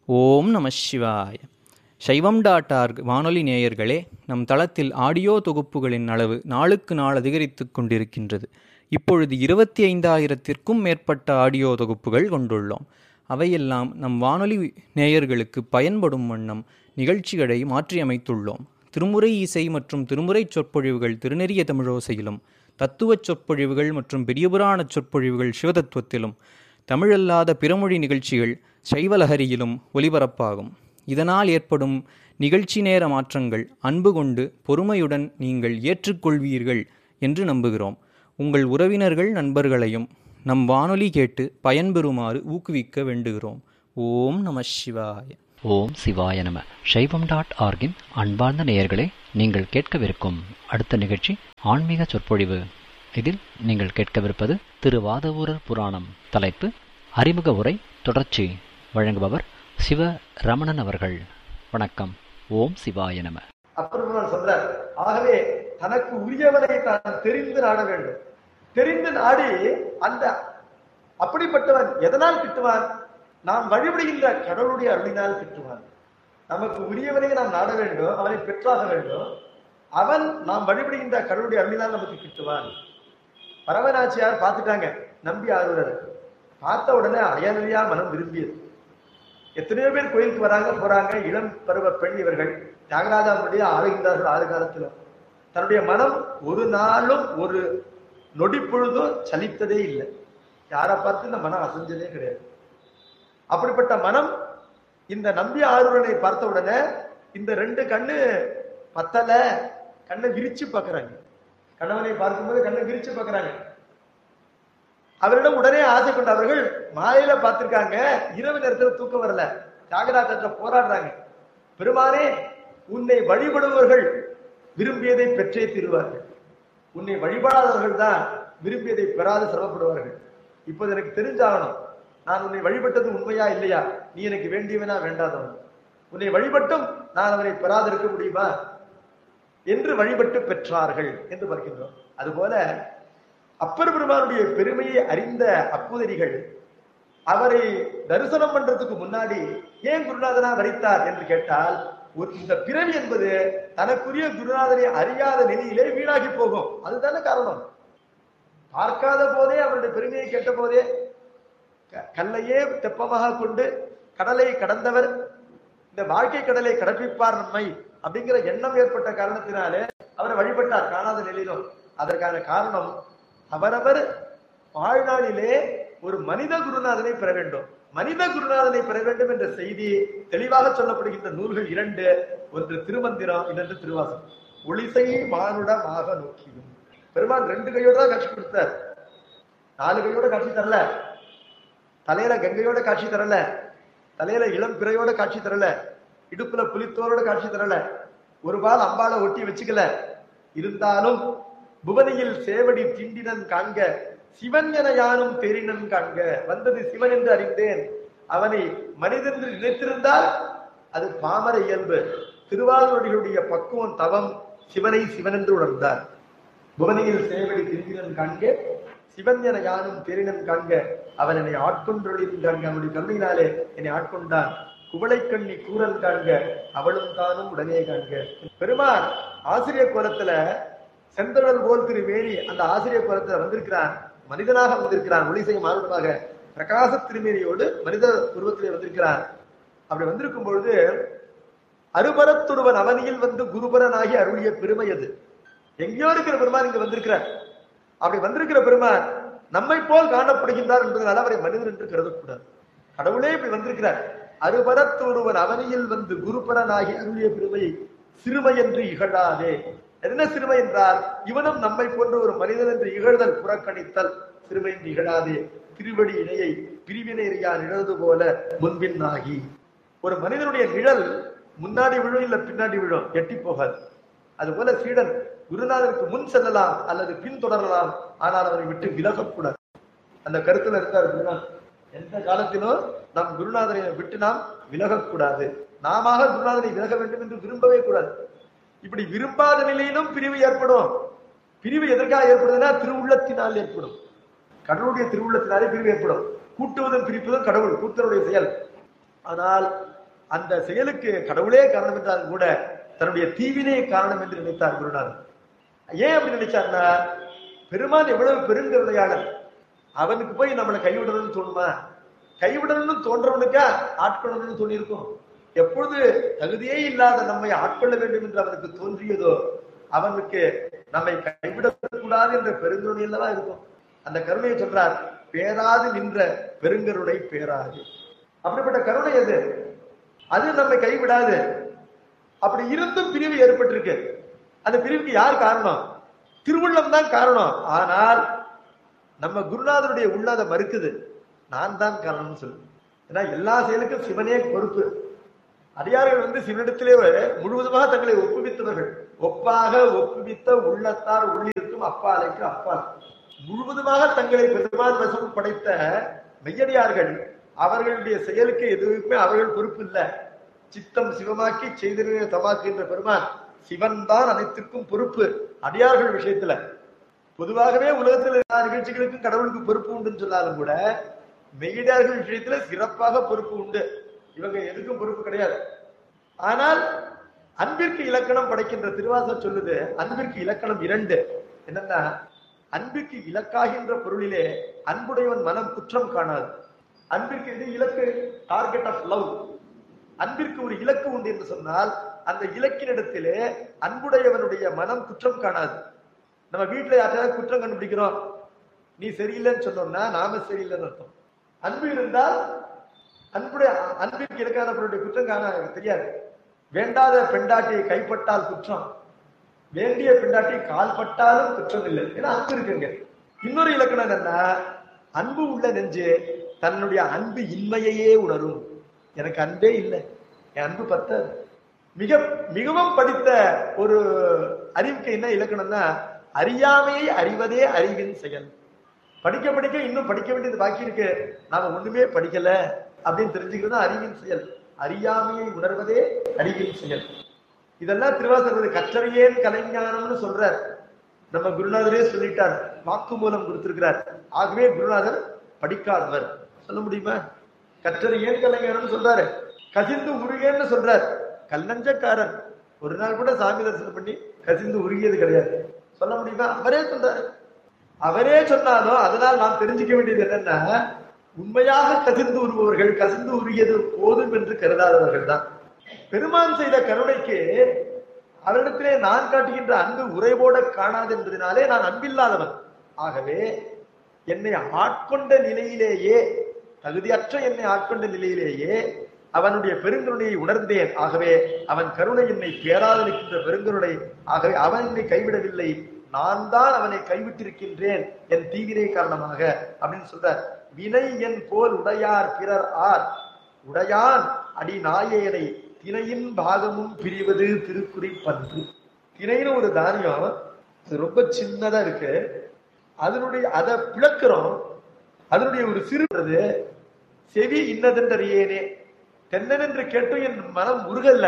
ஓம் நம சிவாய சைவம் டாட் ஆர்க் வானொலி நேயர்களே நம் தளத்தில் ஆடியோ தொகுப்புகளின் அளவு நாளுக்கு நாள் அதிகரித்து கொண்டிருக்கின்றது இப்பொழுது இருபத்தி ஐந்தாயிரத்திற்கும் மேற்பட்ட ஆடியோ தொகுப்புகள் கொண்டுள்ளோம் அவையெல்லாம் நம் வானொலி நேயர்களுக்கு பயன்படும் வண்ணம் நிகழ்ச்சிகளை மாற்றியமைத்துள்ளோம் திருமுறை இசை மற்றும் திருமுறை சொற்பொழிவுகள் திருநெறிய தமிழோசையிலும் தத்துவச் சொற்பொழிவுகள் மற்றும் பெரியபுராணச் சொற்பொழிவுகள் சிவதத்துவத்திலும் தமிழல்லாத பிறமொழி நிகழ்ச்சிகள் சைவலஹரியிலும் ஒலிபரப்பாகும் இதனால் ஏற்படும் நிகழ்ச்சி நேர மாற்றங்கள் அன்பு கொண்டு பொறுமையுடன் நீங்கள் ஏற்றுக்கொள்வீர்கள் என்று நம்புகிறோம் உங்கள் உறவினர்கள் நண்பர்களையும் நம் வானொலி கேட்டு பயன்பெறுமாறு ஊக்குவிக்க வேண்டுகிறோம் ஓம் நம சிவாய ஓம் சிவாய நம சைவம் டாட் ஆர்கின் அன்பார்ந்த நேயர்களே நீங்கள் கேட்கவிருக்கும் அடுத்த நிகழ்ச்சி ஆன்மீக சொற்பொழிவு இதில் நீங்கள் கேட்கவிருப்பது திரு வாதவூரர் புராணம் தலைப்பு அறிமுக உரை தொடர்ச்சி வழங்குபவர் சிவ ரமணன் அவர்கள் வணக்கம் ஓம் சிவாய நம அப்பெருமான் சொல்றார் ஆகவே தனக்கு உரியவனை தான் தெரிந்து நாட வேண்டும் தெரிந்து நாடி அந்த அப்படிப்பட்டவன் எதனால் கிட்டுவான் நாம் வழிபடுகின்ற கடவுளுடைய அருளினால் கிட்டுவான் நமக்கு உரியவனை நாம் நாட வேண்டும் அவனை பெற்றாக வேண்டும் அவன் நாம் வழிபடுகின்ற கடவுளுடைய அருளினால் நமக்கு கிட்டுவான் பரவநாச்சியார் பார்த்துட்டாங்க நம்பி ஆறுவர் பார்த்த உடனே அயனியா மனம் விரும்பியது எத்தனையோ பேர் கோயிலுக்கு வராங்க போறாங்க இளம் பருவ பெண் இவர்கள் தியாகராஜாவுடைய ஆளுகின்றார்கள் ஆறு காலத்துல தன்னுடைய மனம் ஒரு நாளும் ஒரு நொடி பொழுதும் சலித்ததே இல்லை யாரை பார்த்து இந்த மனம் அசைஞ்சதே கிடையாது அப்படிப்பட்ட மனம் இந்த நம்பி ஆரூரனை பார்த்த உடனே இந்த ரெண்டு கண்ணு பத்தல கண்ணை விரிச்சு பார்க்கறாங்க கணவனை பார்க்கும்போது கண்ணை விரிச்சு பார்க்கறாங்க அவரிடம் உடனே ஆசை கொண்டவர்கள் மாலையில பார்த்திருக்காங்க இரவு நேரத்துல தூக்கம் வரல தியாகராஜத்துல போராடுறாங்க பெருமானே உன்னை வழிபடுபவர்கள் விரும்பியதை பெற்றே தீருவார்கள் உன்னை வழிபடாதவர்கள் தான் விரும்பியதை பெறாது சிரமப்படுவார்கள் இப்போது எனக்கு தெரிஞ்சாகணும் நான் உன்னை வழிபட்டது உண்மையா இல்லையா நீ எனக்கு வேண்டியவனா வேண்டாதவன் உன்னை வழிபட்டும் நான் அவனை பெறாதிருக்க முடியுமா என்று வழிபட்டு பெற்றார்கள் என்று பார்க்கின்றோம் அதுபோல அப்பர் பெருமானுடைய பெருமையை அறிந்த அப்புதரிகள் அவரை தரிசனம் பண்றதுக்கு முன்னாடி ஏன் குருநாதனா வரித்தார் என்று கேட்டால் ஒரு இந்த பிறவி என்பது தனக்குரிய குருநாதனை அறியாத நிலையிலே வீணாகி போகும் அதுதானே காரணம் பார்க்காத போதே அவருடைய பெருமையை கேட்ட போதே க- கல்லையே தெப்பமாக கொண்டு கடலை கடந்தவர் இந்த வாழ்க்கை கடலை கடப்பிப்பார் நம்மை அப்படிங்கிற எண்ணம் ஏற்பட்ட காரணத்தினாலே அவரை வழிபட்டார் காணாத நிலையிலும் அதற்கான காரணம் அவரவர் வாழ்நாளிலே ஒரு மனித குருநாதனை பெற வேண்டும் மனித குருநாதனை பெற வேண்டும் என்ற செய்தி தெளிவாக சொல்லப்படுகின்ற நூல்கள் இரண்டு ஒன்று திருமந்திரம் இன்னொன்று திருவாசகம் ஒளிசை மானுடமாக நோக்கியும் பெருமான் ரெண்டு கையோட தான் காட்சி கொடுத்தார் நாலு கையோட காட்சி தரல தலையில கங்கையோட காட்சி தரல தலையில இளம் பிறையோட காட்சி தரல இடுப்புல புலித்தோரோட காட்சி தரல ஒரு பால் அம்பாளை ஒட்டி வச்சுக்கல இருந்தாலும் புவனியில் சேவடி திண்டினன் காண்க சிவன் என யானும் தெரினன் காண்க வந்தது சிவன் என்று அறிந்தேன் அவனை மனிதன் என்று நினைத்திருந்தால் அது பாமர இயல்பு திருவாரூரடிகளுடைய பக்குவம் தவம் சிவனை சிவன் என்று உணர்ந்தார் புவனியில் சேவடி திரும்பினன் காண்க சிவன் என யானும் தெரினன் காண்க அவன் என்னை ஆட்கொன்றொழிந்தாங்க அவனுடைய கருணையினாலே என்னை ஆட்கொண்டான் குவளைக்கண்ணி கூறல் காண்க அவளும் தானும் உடனே காண்க பெருமான் ஆசிரியர் கோலத்துல செந்தழல் போல் திரு மேரி அந்த ஆசிரியர் கோலத்துல வந்திருக்கிறான் மனிதனாக வந்திருக்கிறான் ஒளிசை மாறுடமாக பிரகாச திருமேனியோடு மனித உருவத்திலே வந்திருக்கிறான் அப்படி வந்திருக்கும் பொழுது அருபரத்துருவன் அவனியில் வந்து குருபரனாகி அருளிய பெருமை அது எங்கேயோ இருக்கிற பெருமான் இங்க வந்திருக்கிறார் அப்படி வந்திருக்கிற பெருமான் நம்மை போல் காணப்படுகின்றார் என்பதனால அவரை மனிதன் என்று கருதக்கூடாது கடவுளே இப்படி வந்திருக்கிறார் அருபரத்தொருவன் அவனியில் வந்து குருபரனாகி அருளிய பெருமை சிறுமை என்று இகழாதே என்ன சிறுமை என்றால் இவனும் நம்மை போன்ற ஒரு மனிதன் என்று இகழ்தல் புறக்கணித்தல் சிறுமை என்று இகழாதே திருவடி இணையை பிரிவினை அறியா நிழது போல முன்பின் ஆகி ஒரு மனிதனுடைய நிழல் முன்னாடி விழும் இல்ல பின்னாடி விழும் எட்டி போகாது அதுபோல சீடன் குருநாதருக்கு முன் செல்லலாம் அல்லது பின் தொடரலாம் ஆனால் அவரை விட்டு விலகக்கூடாது அந்த கருத்துல இருக்கார் குருநாதர் எந்த காலத்திலும் நம் குருநாதரை விட்டு நாம் விலகக்கூடாது நாம குருநாதரை விலக வேண்டும் என்று விரும்பவே கூடாது இப்படி விரும்பாத நிலையிலும் பிரிவு ஏற்படும் பிரிவு எதற்காக ஏற்படுதுன்னா திருவுள்ளத்தினால் ஏற்படும் கடவுளுடைய திருவுள்ளத்தினாலே பிரிவு ஏற்படும் கூட்டுவதும் பிரிப்பதும் கடவுள் கூத்தருடைய செயல் ஆனால் அந்த செயலுக்கு கடவுளே காரணம் என்றாலும் கூட தன்னுடைய தீவினை காரணம் என்று நினைத்தார் குருநாதர் ஏன் அப்படி நினைச்சார்னா பெருமான் எவ்வளவு பெருங்கருணையாளர் அவனுக்கு போய் நம்மளை கைவிடணும்னு தோணுமா கைவிடணும்னு தோன்றவனுக்கா ஆட்கொள்ளணும்னு தோணியிருக்கும் எப்பொழுது தகுதியே இல்லாத நம்மை ஆட்கொள்ள வேண்டும் என்று அவனுக்கு தோன்றியதோ அவனுக்கு நம்மை கைவிடக்கூடாது என்ற பெருங்கருணை அல்லவா இருக்கும் அந்த கருணையை சொல்றார் பேராது நின்ற பெருங்கருணை பேராது அப்படிப்பட்ட கருணை எது அது நம்மை கைவிடாது அப்படி இருந்தும் பிரிவு ஏற்பட்டிருக்கு அந்த பிரிவுக்கு யார் காரணம் திருவுள்ளம் தான் காரணம் ஆனால் நம்ம குருநாதருடைய உள்ள அதை மறுக்குது நான் தான் காரணம்னு சொல்லு ஏன்னா எல்லா செயலுக்கும் சிவனே பொறுப்பு அடியார்கள் வந்து சிவனிடத்திலே முழுவதுமாக தங்களை ஒப்புவித்தவர்கள் ஒப்பாக ஒப்புவித்த உள்ளத்தார் உள்ளிருக்கும் அப்பாலைக்கு அப்பால் முழுவதுமாக தங்களை பெருமான் வசம் படைத்த மெய்யடியார்கள் அவர்களுடைய செயலுக்கு எதுவுமே அவர்கள் பொறுப்பு இல்லை சித்தம் சிவமாக்கி செய்திருந்த தமாக்குகின்ற பெருமான் சிவன் தான் அனைத்திற்கும் பொறுப்பு அடியார்கள் விஷயத்துல பொதுவாகவே உலகத்தில் எல்லா நிகழ்ச்சிகளுக்கும் கடவுளுக்கு பொறுப்பு உண்டுன்னு சொன்னாலும் கூட மெய்யடியார்கள் விஷயத்துல சிறப்பாக பொறுப்பு உண்டு இவங்க எதுக்கும் பொறுப்பு கிடையாது ஆனால் அன்பிற்கு இலக்கணம் படைக்கின்ற திருவாசர் சொல்லுது அன்பிற்கு இலக்கணம் இரண்டு என்னன்னா அன்பிற்கு இலக்காகின்ற பொருளிலே அன்புடையவன் மனம் குற்றம் காணாது அன்பிற்கு இது இலக்கு டார்கெட் ஆஃப் லவ் அன்பிற்கு ஒரு இலக்கு உண்டு என்று சொன்னால் அந்த இலக்கினிடத்திலே அன்புடையவனுடைய மனம் குற்றம் காணாது நம்ம வீட்டுல யார்ட்டையாவது குற்றம் கண்டுபிடிக்கிறோம் நீ சரியில்லைன்னு சொன்னோம்னா நாம சரியில்லைன்னு அர்த்தம் அன்பு இருந்தால் அன்புடைய அன்பிற்கு இலக்கானவருடைய குற்றம் காண தெரியாது வேண்டாத பெண்டாட்டியை கைப்பட்டால் குற்றம் வேண்டிய பெண்டாட்டி கால் பட்டாலும் குற்றம் இல்லை ஏன்னா அன்பு இருக்குங்க இன்னொரு இலக்கணம் என்னன்னா அன்பு உள்ள நெஞ்சு தன்னுடைய அன்பு இன்மையையே உணரும் எனக்கு அன்பே இல்லை என் அன்பு பத்தாது மிக மிகவும் படித்த ஒரு அறிவுக்கு என்ன இலக்கணம்னா அறியாமையை அறிவதே அறிவின் செயல் படிக்க படிக்க இன்னும் படிக்க வேண்டியது பாக்கி இருக்கு நாம ஒண்ணுமே படிக்கல அப்படின்னு தெரிஞ்சுக்கிறது தான் அறிவின் செயல் அறியாமையை உணர்வதே அறிவின் செயல் இதெல்லாம் திருவாசகர் கற்றறியேன் கலைஞானம்னு சொல்றார் நம்ம குருநாதரே சொல்லிட்டார் வாக்கு மூலம் கொடுத்திருக்கிறார் ஆகவே குருநாதர் படிக்காதவர் சொல்ல முடியுமா கற்றறியேன் கலைஞானம் சொல்றாரு கசிந்து உருகேன்னு சொல்றார் கல்லஞ்சக்காரர் ஒரு நாள் கூட சாமி தரிசனம் பண்ணி கசிந்து உருகியது கிடையாது சொல்ல முடியுமா அவரே சொல்றாரு அவரே சொன்னாலும் அதனால் நாம் தெரிஞ்சுக்க வேண்டியது என்னன்னா உண்மையாக கசிந்து உருபவர்கள் கசிந்து உருகியது போதும் என்று கருதாதவர்கள் தான் பெருமான் செய்த கருணைக்கு அவரிடத்திலே நான் காட்டுகின்ற அன்பு உறைவோட காணாது என்பதனாலே நான் அன்பில்லாதவன் ஆகவே என்னை ஆட்கொண்ட நிலையிலேயே தகுதியற்ற என்னை ஆட்கொண்ட நிலையிலேயே அவனுடைய பெருங்கருணையை உணர்ந்தேன் ஆகவே அவன் கருணை என்னை பேராது நிற்கின்ற பெருங்கருணை ஆகவே அவன் என்னை கைவிடவில்லை நான் தான் அவனை கைவிட்டிருக்கின்றேன் என் தீவினை காரணமாக அப்படின்னு சொல்ற வினை என் போல் உடையார் பிறர் ஆர் உடையான் அடி நாயேனை திணையின் பாகமும் பிரிவது திருக்குறி பன்று திணைன்னு ஒரு தானியம் அது ரொம்ப சின்னதா இருக்கு அதனுடைய அதை பிளக்கிறோம் அதனுடைய ஒரு சிறுறது செவி இன்னதென்றறியேனே தென்னனென்று கேட்டும் என் மனம் உருகல்ல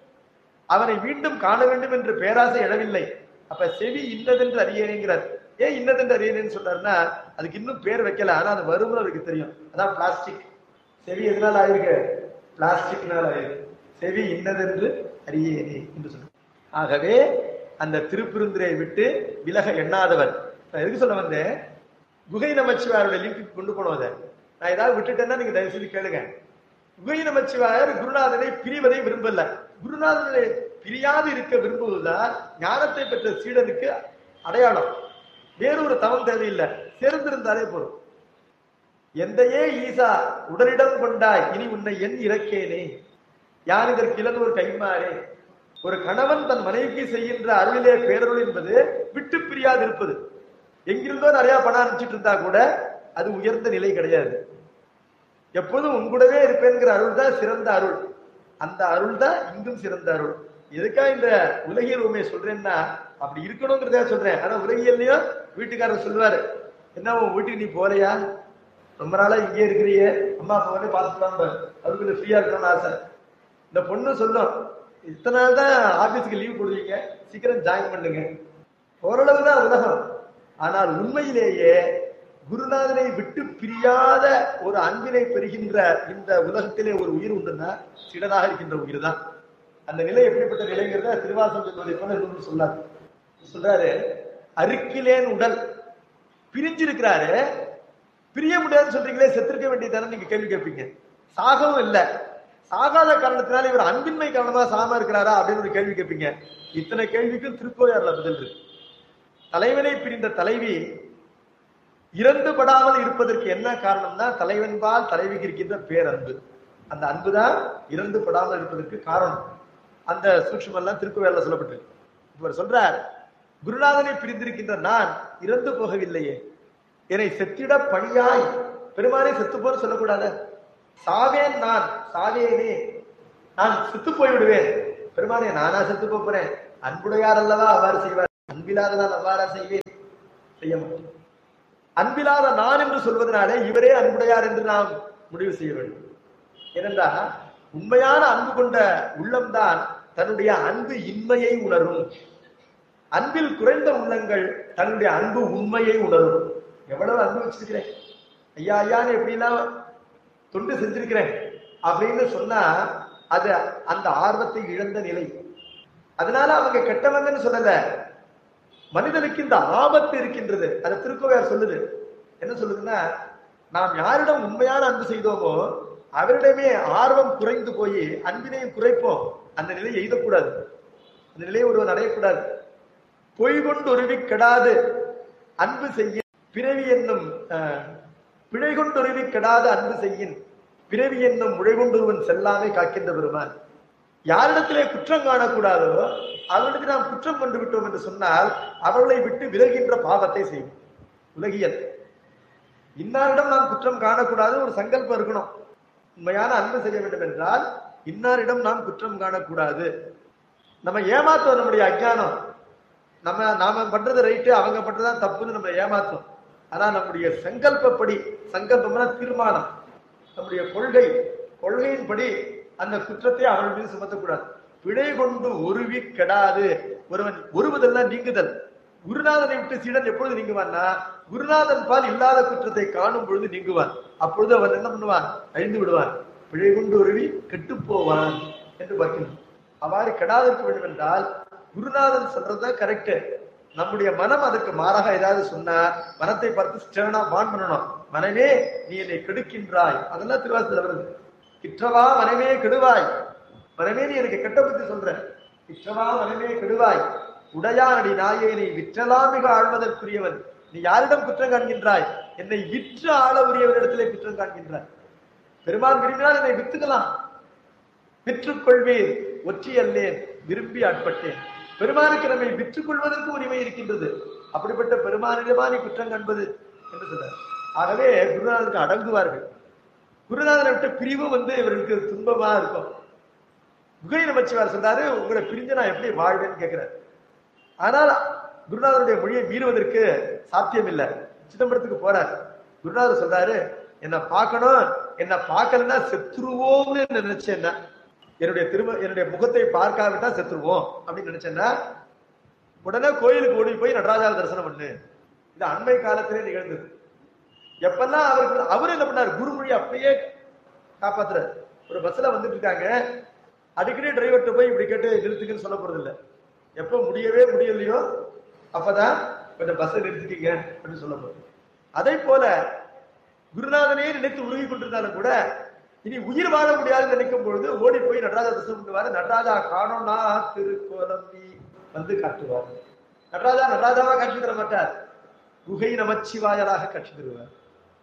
அவனை மீண்டும் காண வேண்டும் என்று பேராசை எழவில்லை அப்ப செவி இன்னதென்று அறியேனேங்கிறார் ஏன் இன்னதென்று அறியேனேன்னு சொல்றாருன்னா அதுக்கு இன்னும் பேர் வைக்கல ஆனா அது வரும்னு அவருக்கு தெரியும் அதான் பிளாஸ்டிக் செவி எதனால ஆயிருக்கு பிளாஸ்டிக்னால ஆயிருக்கு செவி இன்னதென்று அறியேனே என்று சொல்ற ஆகவே அந்த திருப்பெருந்துரையை விட்டு விலக எண்ணாதவர் நான் எதுக்கு சொல்ல வந்தேன் குகை நமச்சிவாரோட லிங்க் கொண்டு போனோம் அதை நான் ஏதாவது விட்டுட்டேன்னா நீங்க தயவு செய்து கேளுங்க குகை நமச்சிவாயர் குருநாதனை பிரிவதை விரும்பல குருநாதனை பிரியாது இருக்க விரும்புவதுதான் ஞானத்தை பெற்ற சீடனுக்கு அடையாளம் வேறொரு தவம் தேவையில்லை சேர்ந்திருந்தாலே போதும் எந்தையே ஈசா உடலிடம் கொண்டாய் இனி உன்னை என் இறக்கேனே யார் இதற்கு இளந்தோர் கைமாறே ஒரு கணவன் தன் மனைவிக்கு செய்கின்ற அருளிலே பேரருள் என்பது விட்டு பிரியாது இருப்பது எங்கிருந்தோ நிறைய பணம் அனுப்பிச்சிட்டு இருந்தா கூட அது உயர்ந்த நிலை கிடையாது எப்போதும் உங்கூடவே இருப்பேங்கிற அருள் தான் சிறந்த அருள் அந்த அருள் தான் இங்கும் சிறந்த அருள் எதுக்கா இந்த உலகியல் உண்மையை சொல்றேன்னா அப்படி இருக்கணுங்கிறதா சொல்றேன் ஆனா உலகியல்லையும் வீட்டுக்காரர் சொல்லுவாரு என்ன உன் வீட்டுக்கு நீ போலையா ரொம்ப நாளா இங்கே இருக்கிறியே அம்மா அப்பா வந்து பார்த்துக்கலாம் அதுக்குள்ள ஃப்ரீயா இருக்கணும்னு ஆசை இந்த பொண்ணு சொல்லும் இத்தனை நாள் தான் ஆபீஸ்க்கு லீவ் போடுவீங்க சீக்கிரம் ஜாயின் பண்ணுங்க ஓரளவு தான் உலகம் ஆனால் உண்மையிலேயே குருநாதனை விட்டு பிரியாத ஒரு அன்பினை பெறுகின்ற இந்த உலகத்திலே ஒரு உயிர் உண்டுன்னா சிடனாக இருக்கின்ற உயிர் தான் அந்த நிலை எப்படிப்பட்ட நிலைங்கிறத திருவாசம் சொல்வதை போல இன்னொன்று சொல்லார் சொல்றாரு அருக்கிலேன் உடல் பிரிஞ்சிருக்கிறாரு பிரிய முடியாதுன்னு சொல்றீங்களே செத்திருக்க வேண்டியதானே நீங்க கேள்வி கேட்பீங்க சாகவும் இல்ல சாகாத காரணத்தினால இவர் அன்பின்மை காரணமா சாம இருக்கிறாரா அப்படின்னு ஒரு கேள்வி கேட்பீங்க இத்தனை கேள்விக்கும் திருக்கோயாறுல பதில் இருக்கு தலைவனை பிரிந்த தலைவி இறந்து படாமல் இருப்பதற்கு என்ன காரணம்னா தலைவன்பால் தலைவிக்கு இருக்கின்ற பேரன்பு அந்த அன்புதான் இறந்து படாமல் இருப்பதற்கு காரணம் அந்த சூட்சுமம் எல்லாம் திருக்குறள்ல சொல்லப்பட்டிருக்கு இவர் சொல்றார் குருநாதனை பிரிந்திருக்கின்ற நான் இறந்து போகவில்லையே என்னை செத்திட பணியாய் பெருமானை செத்து போற சொல்லக்கூடாது சாவேன் நான் சாவேனே நான் செத்து போய் விடுவேன் பெருமானே நானா செத்து போப் போறேன் அன்புடையார் அல்லவா அவ்வாறு செய்வார் அன்பிலாததான் அவ்வாறா செய்வேன் செய்ய மாட்டேன் அன்பிலாத நான் என்று சொல்வதனாலே இவரே அன்புடையார் என்று நாம் முடிவு செய்ய வேண்டும் ஏனென்றால் உண்மையான அன்பு கொண்ட உள்ளம்தான் தன்னுடைய அன்பு இன்மையை உணரும் அன்பில் குறைந்த உள்ளங்கள் தன்னுடைய அன்பு உண்மையை உணரும் எவ்வளவு அன்பு வச்சிருக்கிறேன் ஐயா ஐயான்னு எப்படிலாம் தொண்டு செஞ்சிருக்கிறேன் அப்படின்னு சொன்னா அது அந்த ஆர்வத்தை இழந்த நிலை அதனால அவங்க கெட்டவங்கன்னு சொல்லல மனிதனுக்கு இந்த ஆபத்து இருக்கின்றது அதை திருக்கோவையார் சொல்லுது என்ன சொல்லுதுன்னா நாம் யாரிடம் உண்மையான அன்பு செய்தோமோ அவரிடமே ஆர்வம் குறைந்து போய் அன்பினையும் குறைப்போம் அந்த நிலையை எய்தக்கூடாது அந்த நிலையை ஒருவன் அடையக்கூடாது பொய் கொண்டு உருவி கெடாது அன்பு செய்ய பிறவி என்னும் அஹ், பிழை கொண்டு உருவி கெடாது அன்பு செய்யின் பிறவி என்னும் முழை கொண்டு ஒருவன் செல்லாமை காக்கின்ற பெருமான் யாரிடத்திலே குற்றம் காணக்கூடாதோ அவர்களுக்கு நாம் குற்றம் கொண்டு விட்டோம் என்று சொன்னால் அவர்களை விட்டு விலகின்ற பாவத்தை செய்வோம் உலகியல் இன்னாரிடம் நாம் குற்றம் காணக்கூடாது ஒரு சங்கல்பம் இருக்கணும் உண்மையான அன்பு செய்ய வேண்டும் என்றால் இன்னாரிடம் நாம் குற்றம் காணக்கூடாது நம்ம ஏமாத்துவோம் நம்முடைய அஜ்ஞானம் நம்ம நாம பண்றது ரைட்டு அவங்க பண்றதுதான் தப்புன்னு நம்ம ஏமாத்தும் ஆனா நம்முடைய சங்கல்பப்படி சங்கல்பம்னா தீர்மானம் நம்முடைய கொள்கை கொள்கையின்படி அந்த குற்றத்தை அவர்கள் மீது சுமத்தக்கூடாது பிழை கொண்டு ஒருவி கெடாது ஒருவன் ஒருவதெல்லாம் நீங்குதல் குருநாதனை விட்டு சீடன் எப்பொழுது நீங்குவான்னா குருநாதன் பால் இல்லாத குற்றத்தை காணும் பொழுது நீங்குவான் அப்பொழுது அவன் என்ன பண்ணுவான் அழிந்து விடுவான் பிழை கொண்டு உருவி கெட்டு போவான் என்று பார்க்கணும் அவ்வாறு கெடாதிருக்க வேண்டும் என்றால் குருநாதன் சொல்றதுதான் கரெக்ட் நம்முடைய மனம் அதுக்கு மாறாக ஏதாவது சொன்னா மனத்தை பார்த்து ஸ்டேனா வான் பண்ணணும் மனமே நீ என்னை கெடுக்கின்றாய் அதெல்லாம் திருவாசத்துல வருது கிற்றவா மனமே கெடுவாய் மனமே நீ எனக்கு கெட்ட புத்தி சொல்ற கிற்றவா மனமே கெடுவாய் உடையானடி நாயே நீ விற்றலாமிக ஆழ்வதற்குரியவன் நீ யாரிடம் குற்றம் காண்கின்றாய் என்னை விற்று ஆள உரியவரிடத்திலே குற்றம் காண்கின்றாய் பெருமான் விரும்பினால் என்னை வித்துக்கலாம் விற்றுக் கொள்வேன் ஒற்றி அல்லேன் விரும்பி ஆட்பட்டேன் பெருமானுக்கு நம்மை விற்றுக் கொள்வதற்கு உரிமை இருக்கின்றது அப்படிப்பட்ட பெருமானிடமா நீ குற்றம் காண்பது என்று சொல்றார் ஆகவே குருநாதனுக்கு அடங்குவார்கள் குருநாதனை விட்ட பிரிவு வந்து இவர்களுக்கு துன்பமா இருக்கும் குகை நமச்சிவார் சொல்றாரு உங்களை பிரிஞ்சு நான் எப்படி வாழ்வேன்னு கேட்கிறார் ஆனால் குருநாதருடைய மொழியை மீறுவதற்கு சாத்தியம் இல்லை சிதம்பரத்துக்கு போறார் குருநாதர் சொல்றாரு என்ன பார்க்கணும் என்ன பார்க்கலன்னா செத்துருவோம்னு நினைச்சேன்னா என்னுடைய திரும்ப என்னுடைய முகத்தை பார்க்காவிட்டா செத்துருவோம் அப்படின்னு நினைச்சேன்னா உடனே கோயிலுக்கு ஓடி போய் நடராஜாவை தரிசனம் பண்ணு இது அண்மை காலத்திலே நிகழ்ந்தது எப்பெல்லாம் அவருக்கு அவரு என்ன பண்ணாரு குருமொழி அப்படியே காப்பாத்துறாரு ஒரு பஸ்ல வந்துட்டு இருக்காங்க அடிக்கடி டிரைவர்கிட்ட போய் இப்படி கேட்டு நிறுத்துக்குன்னு சொல்ல போறது இல்ல எப்ப முடியவே முடியலையோ அப்பதான் கொஞ்சம் பஸ்ஸை நிறுத்திக்கிங்க அப்படின்னு சொல்ல போறது அதே போல குருநாதனே நினைத்து உருகி கொண்டிருந்தாலும் கூட இனி உயிர் வாழ முடியாதுன்னு நினைக்கும் பொழுது ஓடி போய் நடராஜா தரிசனம் பண்ணுவாரு நடராஜா காணோம்னா திருக்கோலம் நீ வந்து காட்டுவார் நடராஜா நடராஜாவா காட்சி தர மாட்டார் குகை நமச்சிவாயலாக காட்சி தருவார்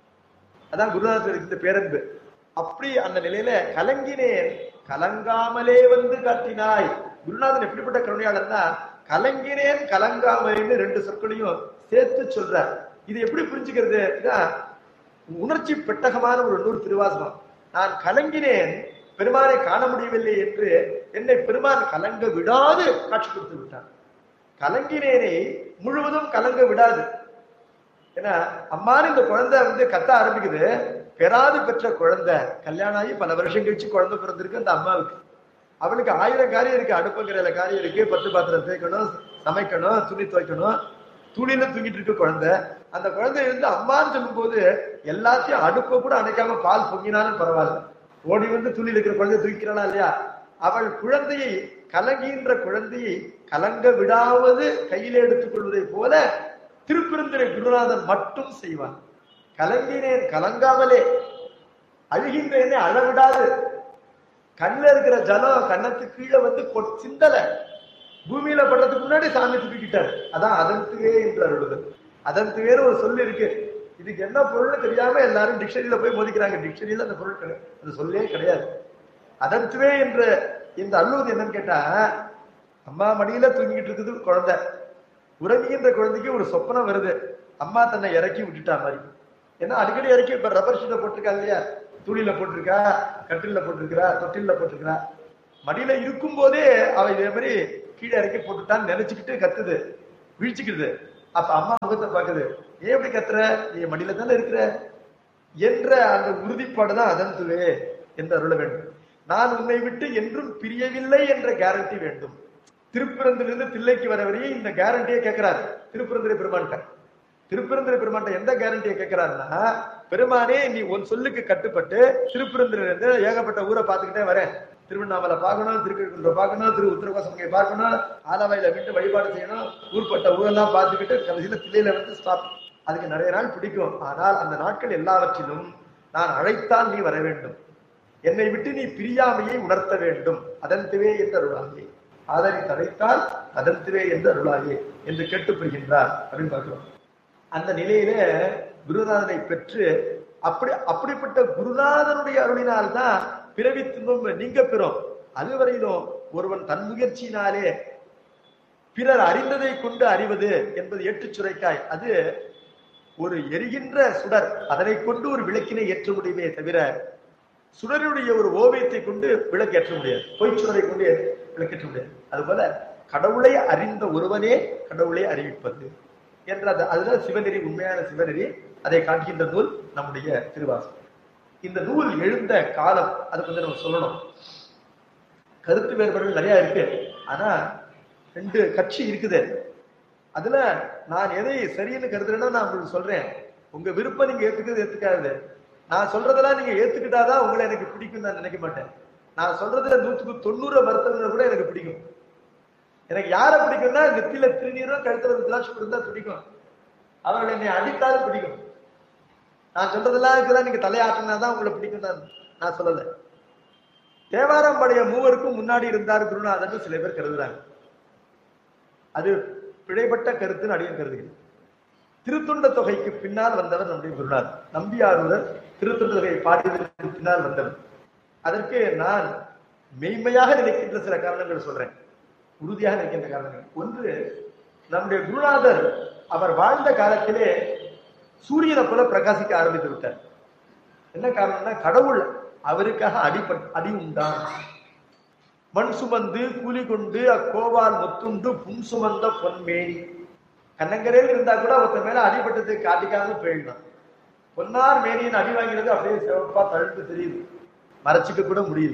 அதான் குருநாதர் இந்த பேரன்பு அப்படி அந்த நிலையில கலங்கினேன் கலங்காமலே வந்து காட்டினாய் குருநாதன் எப்படிப்பட்ட கருணையாளர்னா கலங்கினேன் கலங்காமலேன்னு ரெண்டு சொற்களையும் சேர்த்து சொல்றார் இது எப்படி புரிஞ்சுக்கிறது உணர்ச்சி பெட்டகமான ஒரு நூறு திருவாசகம் நான் கலங்கினேன் பெருமானை காண முடியவில்லை என்று என்னை பெருமான் கலங்க விடாது காட்சி கொடுத்து விட்டான் கலங்கினேனை முழுவதும் கலங்க விடாது ஏன்னா அம்மானு இந்த குழந்தை வந்து கத்த ஆரம்பிக்குது பெறாது பெற்ற குழந்தை கல்யாணம் ஆகி பல வருஷம் கழிச்சு குழந்தை பிறந்திருக்கு அந்த அம்மாவுக்கு அவளுக்கு ஆயிரம் காரியம் இருக்கு அடுப்பங்கிற காரியம் இருக்கு பத்து பாத்திரம் தேய்க்கணும் சமைக்கணும் துணி துவைக்கணும் துணியில தூங்கிட்டு இருக்க குழந்தை அந்த குழந்தை இருந்து அம்மான்னு சொல்லும்போது எல்லாத்தையும் அடுப்ப கூட அணைக்காம பால் பொங்கினாலும் பரவாயில்ல ஓடி வந்து துணியில் இருக்கிற குழந்தை தூக்கிறாளா இல்லையா அவள் குழந்தையை கலங்குகின்ற குழந்தையை கலங்க விடாவது கையில எடுத்துக் கொள்வதை போல திருப்பெருந்துரை குருநாதன் மட்டும் செய்வான் கலங்கினேன் கலங்காமலே அழுகின்றேனே அழவிடாது கண்ணுல இருக்கிற ஜலம் கண்ணத்துக்கு கீழே வந்து கொட்- சிந்தல பூமியில படுறதுக்கு முன்னாடி சாமி தூக்கிட்டார் அதான் அதன்துவே என்று அருளுதல் அதன்துவேன்னு ஒரு சொல்லு இருக்கு இதுக்கு என்ன பொருள்னு தெரியாம எல்லாரும் டிக்ஷனரியில போய் மோதிக்கிறாங்க டிக்ஷனரியில அந்த பொருள் கிடையாது அந்த சொல்லே கிடையாது அதன்துவே என்ற இந்த அள்ளுவது என்னன்னு கேட்டா அம்மா மடியில தூங்கிட்டு இருக்குது குழந்தை உறங்குகின்ற குழந்தைக்கு ஒரு சொப்பனம் வருது அம்மா தன்னை இறக்கி விட்டுட்டா மாதிரி ஏன்னா அடிக்கடி இறக்கி இப்ப ரப்பர் ஷீட்டை போட்டிருக்கா இல்லையா துணியில போட்டிருக்கா கட்டில போட்டிருக்கிறா தொட்டில போட்டிருக்கிறா மடியில இருக்கும் போதே அவ இதே மாதிரி கீழே இறக்கி போட்டுட்டான்னு நினைச்சுக்கிட்டு கத்துது வீழ்ச்சிக்கிறது அப்ப அம்மா முகத்தை பாக்குது ஏன் இப்படி கத்துற நீ மடியில தானே இருக்கிற என்ற அந்த உறுதிப்பாடு தான் அதன்துவே என்று அருள வேண்டும் நான் உன்னை விட்டு என்றும் பிரியவில்லை என்ற கேரண்டி வேண்டும் திருப்பரந்திலிருந்து தில்லைக்கு வர வரையும் இந்த கேரண்டியை கேட்கிறாரு திருப்பரந்துரை பெருமான்கிட்ட திருப்பரந்துரை பெருமான்கிட்ட எந்த கேரண்டியை கேட்கிறாருன்னா பெருமானே நீ உன் சொல்லுக்கு கட்டுப்பட்டு திருப்பரந்துரையில இருந்து ஏகப்பட்ட ஊரை பார்த்துக்கிட்டே வரேன் திருவண்ணாமலை பார்க்கணும் திருக்கழுக்குன்ற பார்க்கணும் திரு உத்தரகோசமங்கை பார்க்கணும் ஆலவாயில விட்டு வழிபாடு செய்யணும் ஊர்பட்ட ஊரெல்லாம் பார்த்துக்கிட்டு கடைசியில தில்லையில வந்து ஸ்டாப் அதுக்கு நிறைய நாள் பிடிக்கும் ஆனால் அந்த நாட்கள் எல்லாவற்றிலும் நான் அழைத்தால் நீ வர வேண்டும் என்னை விட்டு நீ பிரியாமையை உணர்த்த வேண்டும் அதன்துவே என்று அருளாயே ஆதரி தடைத்தால் அதன்துவே என்று அருளாயே என்று கேட்டுப்படுகின்றார் அப்படின்னு பார்க்கிறோம் அந்த நிலையில குருநாதனை பெற்று அப்படி அப்படிப்பட்ட குருநாதனுடைய அருளினால்தான் பிறவி துன்பம் நீங்க பெறும் அதுவரையிலும் ஒருவன் தன் முயற்சியினாலே பிறர் அறிந்ததை கொண்டு அறிவது என்பது ஏற்றுச் சுரைக்காய் அது ஒரு எரிகின்ற சுடர் அதனை கொண்டு ஒரு விளக்கினை ஏற்ற முடியுமே தவிர சுடருடைய ஒரு ஓவியத்தை கொண்டு விளக்கு ஏற்ற முடியாது பொய் சுடரை கொண்டு விளக்கேற்ற முடியாது அதுபோல கடவுளை அறிந்த ஒருவனே கடவுளை அறிவிப்பது என்ற அந்த அதுதான் சிவநெறி உண்மையான சிவநெறி அதை காட்டுகின்ற நூல் நம்முடைய திருவாசகம் இந்த நூல் எழுந்த காலம் அது கொஞ்சம் நம்ம சொல்லணும் கருத்து வேறுபாடுகள் நிறைய இருக்கு ஆனா ரெண்டு கட்சி இருக்குது அதுல நான் எதை சரின்னு கருதுறேன்னா நான் உங்களுக்கு சொல்றேன் உங்க விருப்பம் நீங்க ஏத்துக்கிறது ஏத்துக்காது நான் சொல்றதெல்லாம் நீங்க ஏத்துக்கிட்டாதான் உங்களை எனக்கு பிடிக்கும் நான் நினைக்க மாட்டேன் நான் சொல்றதுல நூற்றுக்கு தொண்ணூறு மருத்துவங்களை கூட எனக்கு பிடிக்கும் எனக்கு யாரை பிடிக்கும்னா நெத்தியில திருநீரும் கழுத்துல ருத்ராட்சம் இருந்தா பிடிக்கும் அவர்கள் என்னை அடித்தாலும் பிடிக்கும் நான் சொல்றதெல்லாம் இருக்குதான் நீங்க தலையாட்டினா தான் உங்களை பிடிக்கும் நான் நான் சொல்லல தேவாரம் படைய மூவருக்கும் முன்னாடி இருந்தார் குருநாதன் சில பேர் கருதுறாங்க அது பிழைப்பட்ட கருத்துன்னு அடியும் கருதுகிறேன் திருத்தொண்ட தொகைக்கு பின்னால் வந்தவர் நம்முடைய குருநாதர் நம்பியாரூரர் திருத்தொண்ட தொகையை பாடியதற்கு பின்னால் வந்தவர் அதற்கு நான் மெய்மையாக நினைக்கின்ற சில காரணங்கள் சொல்றேன் உறுதியாக நினைக்கின்ற காரணங்கள் ஒன்று நம்முடைய குருநாதர் அவர் வாழ்ந்த காலத்திலே சூரியனை போல பிரகாசிக்க ஆரம்பித்து விட்டார் என்ன காரணம்னா கடவுள் அவருக்காக அடிபட் அடி உண்டான் மண் சுமந்து கூலி கொண்டு அக்கோவால் முத்துண்டு புன் சுமந்த பொன்மேனி கண்ணங்கரையில் இருந்தா கூட ஒருத்த மேல அடிபட்டது காட்டிக்காம போயிடலாம் பொன்னார் மேனியின் அடி வாங்கினது அப்படியே சிவப்பா தழுத்து தெரியுது மறைச்சிக்க கூட முடியல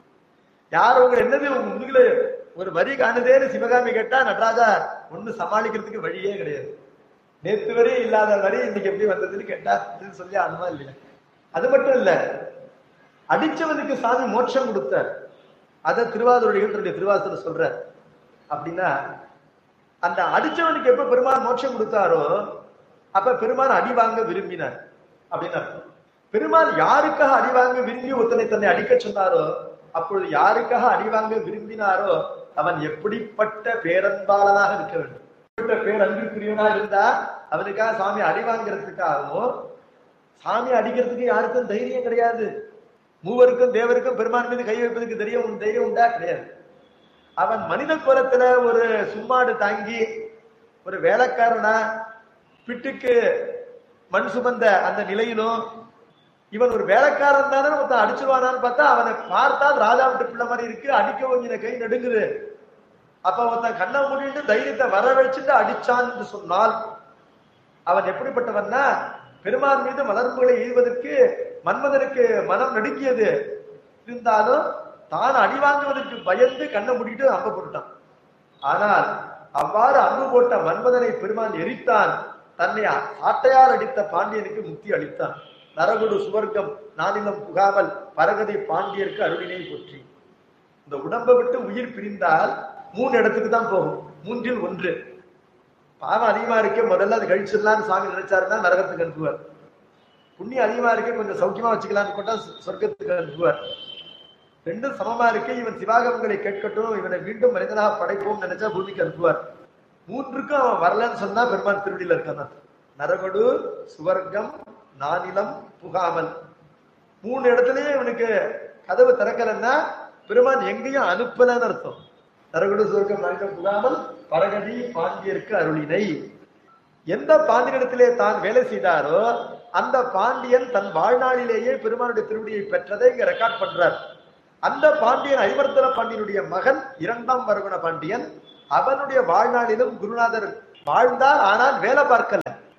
யார் உங்க என்னது உங்க முதுகுல ஒரு வரி காணுதேன்னு சிவகாமி கேட்டா நடராஜா ஒண்ணு சமாளிக்கிறதுக்கு வழியே கிடையாது நேத்து வரை இல்லாத வரி இன்னைக்கு எப்படி வந்ததுன்னு கேட்டா இது சொல்லி அனுமா இல்லையா அது மட்டும் இல்ல அடிச்சவனுக்கு சாமி மோட்சம் கொடுத்தார் அத திருவாதிரைகள் தன்னுடைய திருவாசல சொல்ற அப்படின்னா அந்த அடிச்சவனுக்கு எப்ப பெருமான் மோட்சம் கொடுத்தாரோ அப்ப பெருமான் அடி வாங்க விரும்பினார் அப்படின்னு அர்த்தம் பெருமான் யாருக்காக அடி வாங்க விரும்பி ஒருத்தனை தன்னை அடிக்க சொன்னாரோ அப்பொழுது யாருக்காக அடி வாங்க விரும்பினாரோ அவன் எப்படிப்பட்ட பேரன்பாளனாக இருக்க வேண்டும் எப்படிப்பட்ட பேரன்பிற்குரியவனா இருந்தா அவனுக்காக சாமி அடி வாங்குறதுக்காகவும் சாமி அடிக்கிறதுக்கு யாருக்கும் தைரியம் கிடையாது மூவருக்கும் தேவருக்கும் பெருமான் மீது கை வைப்பதற்கு தைரியம் தைரியம் உண்டா கிடையாது அவன் மனித குலத்துல ஒரு சும்மாடு தாங்கி ஒரு வேலைக்காரனா பிட்டுக்கு மண் சுமந்த அந்த நிலையிலும் இவன் ஒரு வேலைக்காரன் தானே ஒருத்தன் அடிச்சிருவானான்னு பார்த்தா அவனை பார்த்தால் ராஜா விட்டு பிள்ளை மாதிரி இருக்கு அடிக்க கொஞ்சம் கை நடுங்குது அப்ப ஒருத்தன் கண்ணை மூடிட்டு தைரியத்தை வர வச்சுட்டு அடிச்சான்னு சொன்னால் அவன் எப்படிப்பட்டவன்னா பெருமான் மீது மலர்புகளை எய்வதற்கு மன்மதனுக்கு மனம் நடுங்கியது இருந்தாலும் தான் அடி வாங்குவதற்கு பயந்து கண்ணை மூடிட்டு அம்ப போட்டுட்டான் ஆனால் அவ்வாறு அன்பு போட்ட மன்மதனை பெருமான் எரித்தான் தன்னை சாட்டையால் அடித்த பாண்டியனுக்கு முக்தி அளித்தான் நரகுடு சுவர்க்கம் நானிலம் புகாமல் பரகதி பாண்டியருக்கு அருளினை போற்றி இந்த உடம்பை விட்டு உயிர் பிரிந்தால் மூணு இடத்துக்கு தான் போகும் மூன்றில் ஒன்று பாவம் அதிகமா இருக்கே முதல்ல அது கழிச்சிடலாம்னு சுவாமி நினைச்சாருன்னா நரகத்துக்கு அனுப்புவார் புண்ணியம் அதிகமா இருக்கே கொஞ்சம் சௌக்கியமா வச்சுக்கலாம்னு போட்டா சொ- சொர்க்கத்துக்கு அனுப்புவார் ரெண்டும் சமமா இருக்கு இவன் சிவாகமங்களை கேட்கட்டும் இவனை மீண்டும் மனிதனாக படைப்போம் நினைச்சா பூமிக்கு அனுப்புவார் மூன்றுக்கும் அவன் வரலன்னு சொன்னா பெருமான் திருவடியில இருக்கான் நரகடு சுவர்க்கம் நானிலம் புகாமல் மூணு இடத்துலயும் இவனுக்கு கதவு திறக்கலன்னா பெருமான் எங்கேயும் அனுப்பலன்னு அர்த்தம் நரகடு சுவர்க்கம் நானிலம் புகாமல் பரகதி பாண்டியருக்கு அருளினை எந்த பாண்டியனிடத்திலே தான் வேலை செய்தாரோ அந்த பாண்டியன் தன் வாழ்நாளிலேயே பெருமானுடைய திருவடியை பெற்றதை இங்க ரெக்கார்ட் பண்றார் அந்த பாண்டியன் ஐவர்த்தன பாண்டியனுடைய மகன் இரண்டாம் வருகுண பாண்டியன் அவனுடைய வாழ்நாளிலும் குருநாதர் வாழ்ந்தார் ஆனால் வேலை பார்க்கல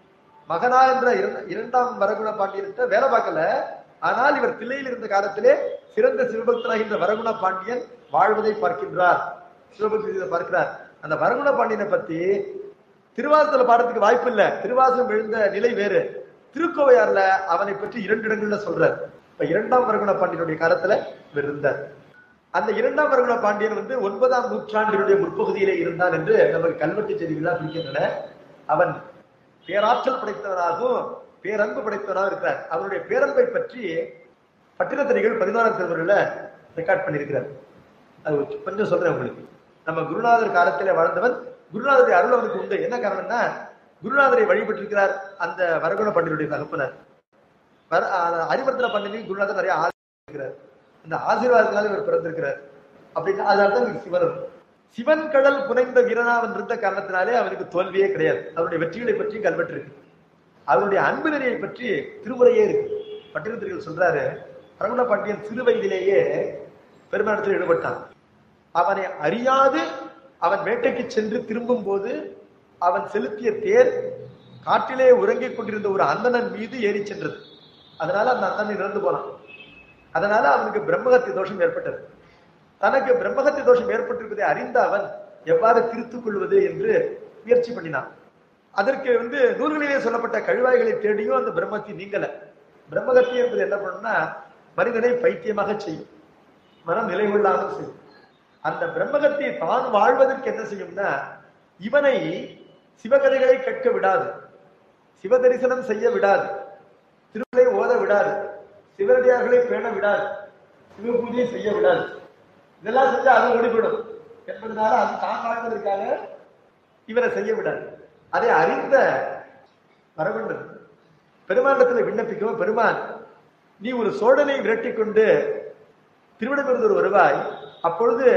மகனா என்ற இரண்ட- இரண்டாம் வரகுண பாண்டியன்கிட்ட வேலை பார்க்கல ஆனால் இவர் பிள்ளையில் இருந்த காலத்திலே சிறந்த சிவபக்தனாகின்ற வரகுண பாண்டியன் வாழ்வதை பார்க்கின்றார் சிவபக்தி செய்ததை பார்க்கிறார் அந்த வரகுண பாண்டியனை பத்தி திருவாசத்துல பாடுறதுக்கு வாய்ப்பு இல்ல திருவாசகம் எழுந்த நிலை வேறு திருக்கோவையார்ல அவனை பற்றி இரண்டு இடங்கள்ல சொல்றார் இப்ப இரண்டாம் வரகுண பாண்டியனுடைய காலத்துல இவர் இருந்தார் அந்த இரண்டாம் வரகுண பாண்டியன் வந்து ஒன்பதாம் நூற்றாண்டினுடைய முற்பகுதியிலே இருந்தான் என்று நமக்கு கல்வெட்டு செய்திகளாக இருக்கின்றன அவன் பேராற்றல் படைத்தவனாகவும் பேரன்பு படைத்தவனாகவும் இருக்கிறார் அவனுடைய பேரன்பை பற்றி பட்டினத்திரிகள் பதினாறாம் திருமுறையில ரெக்கார்ட் பண்ணியிருக்கிறார் அது ஒரு கொஞ்சம் சொல்றேன் உங்களுக்கு நம்ம குருநாதர் காலத்திலே வாழ்ந்தவன் குருநாதருடைய அருள் அவனுக்கு உண்டு என்ன காரணம்னா குருநாதரை வழிபட்டிருக்கிறார் அந்த வரகுண பண்டிதருடைய தகப்பனர் வர அஹ் அறிவர்த்தன பண்டிகை குருநாதர் நிறைய ஆசீர்வாதம் இருக்கிறார் அந்த ஆசீர்வாதத்தினால இவர் பிறந்திருக்கிறார் அப்படின்னா அதனால தான் இவருக்கு சிவன் வரும். சிவன் கடல் புனைந்த வீரனாவன் இருந்த காரணத்தினாலே அவனுக்கு தோல்வியே கிடையாது அவருடைய வெற்றிகளை பற்றி கல்வெட்டு இருக்கு அவருடைய அன்பு நெறியை பற்றி திருமுறையே இருக்கு பட்டினத்திரிகள் சொல்றாரு ரகுண பாண்டியன் சிறு வயதிலேயே பெருமானத்தில் ஈடுபட்டான் அவனை அறியாது அவன் வேட்டைக்கு சென்று திரும்பும் போது அவன் செலுத்திய தேர் காட்டிலே உறங்கிக் கொண்டிருந்த ஒரு அந்தணன் மீது ஏறி சென்றது அதனால அந்த அந்தணன் இறந்து போனான் அதனால அவனுக்கு பிரம்மகத்தி தோஷம் ஏற்பட்டது தனக்கு பிரம்மகத்தி தோஷம் ஏற்பட்டிருப்பதை அறிந்த அவன் எவ்வாறு திருத்திக் கொள்வது என்று முயற்சி பண்ணினான் அதற்கு வந்து நூல்களிலே சொல்லப்பட்ட கழிவாய்களை தேடியும் அந்த பிரம்மத்தி நீங்கல பிரம்மகத்தி என்பது என்ன பண்ணும்னா மனிதனை பைத்தியமாக செய்யும் மனம் நிலை கொள்ளாமல் செய்யும் அந்த பிரம்மகத்தி தான் வாழ்வதற்கு என்ன செய்யும்னா இவனை சிவகதைகளை கேட்க விடாது சிவ தரிசனம் செய்ய விடாது திருவிழை ஓத விடாது சிவனடியார்களை பேண விடாது சிவ பூஜை செய்ய விடாது இதெல்லாம் செஞ்சா அது ஓடிவிடும் என்பதனால அது தான் வாழ்வதற்காக இவரை செய்ய விடாது அதை அறிந்த வரவேண்டும் பெருமாண்டத்தில் விண்ணப்பிக்கவும் பெருமான் நீ ஒரு சோழனை விரட்டிக் கொண்டு திருவிடமிருந்தூர் வருவாய் அப்பொழுது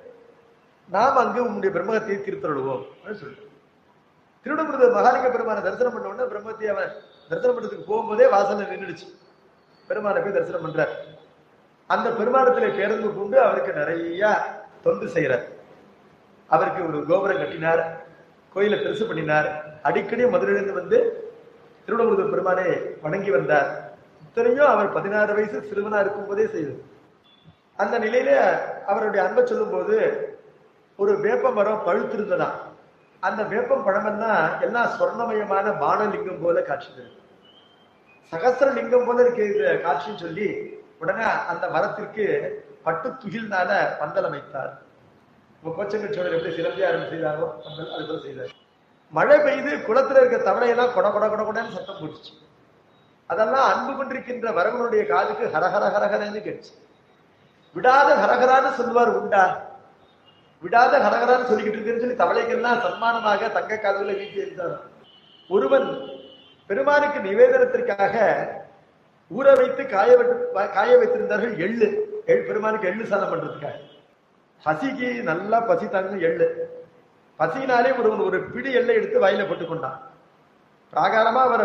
நாம் அங்கு உன்னுடைய பிரம்மகத்தை தீர்த்தருளுவோம் அப்படின்னு சொல்லிட்டு திருவிடமிருந்தூர் மகாலிங்க பெருமானை தரிசனம் பண்ண உடனே பிரம்மத்தை அவன் தரிசனம் பண்றதுக்கு போகும்போதே வாசல்ல நின்றுடுச்சு பெருமானை போய் தரிசனம் பண்றார் அந்த பெருமானத்திலே பேருந்து கொண்டு அவருக்கு நிறைய தொண்டு செய்யறார் அவருக்கு ஒரு கோபுரம் கட்டினார் கோயிலை பெருசு பண்ணினார் அடிக்கடி மதுரையிலிருந்து வந்து திருவண்ணாமலை பெருமானை வணங்கி வந்தார் இத்தனையும் அவர் பதினாறு வயசு சிறுவனா இருக்கும் போதே செய்தது அந்த நிலையில அவருடைய அன்பை சொல்லும் போது ஒரு வேப்ப மரம் பழுத்திருந்ததாம் அந்த வேப்பம் பழமெல்லாம் எல்லாம் சொர்ணமயமான பானலிங்கம் போல காட்சி தரும் சகசிர லிங்கம் போல இருக்கு இந்த காட்சின்னு சொல்லி உடனே அந்த மரத்திற்கு பட்டு துகில்னால பந்தல் அமைத்தார் இப்ப கோச்சங்கல் சோழர் எப்படி சிலம்பியாரம் செய்தாரோ பந்தல் அது போல செய்தார் மழை பெய்து குளத்துல இருக்க தவளையெல்லாம் கொட கொட கொட கொடன்னு சத்தம் போட்டுச்சு அதெல்லாம் அன்பு கொண்டிருக்கின்ற வரவனுடைய காதுக்கு ஹரஹர ஹரஹரன்னு கேட்டுச்சு விடாத ஹரஹரான்னு சொல்லுவார் உண்டா விடாத ஹரஹரான்னு சொல்லிக்கிட்டு இருக்குன்னு சொல்லி தவளைகள்லாம் சன்மானமாக தங்க காதுல வீட்டி இருந்தார் ஒருவன் பெருமானுக்கு நிவேதனத்திற்காக ஊற வைத்து காய வைத்து காய வைத்திருந்தார்கள் எள்ளு எள் பெருமானுக்கு எள்ளு சாதம் பண்றதுக்காக பசிக்கு நல்லா பசி தாங்க எள்ளு பசியினாலே ஒருவன் ஒரு பிடி எள்ளை எடுத்து வாயில போட்டுக் கொண்டான் பிராகாரமா அவரை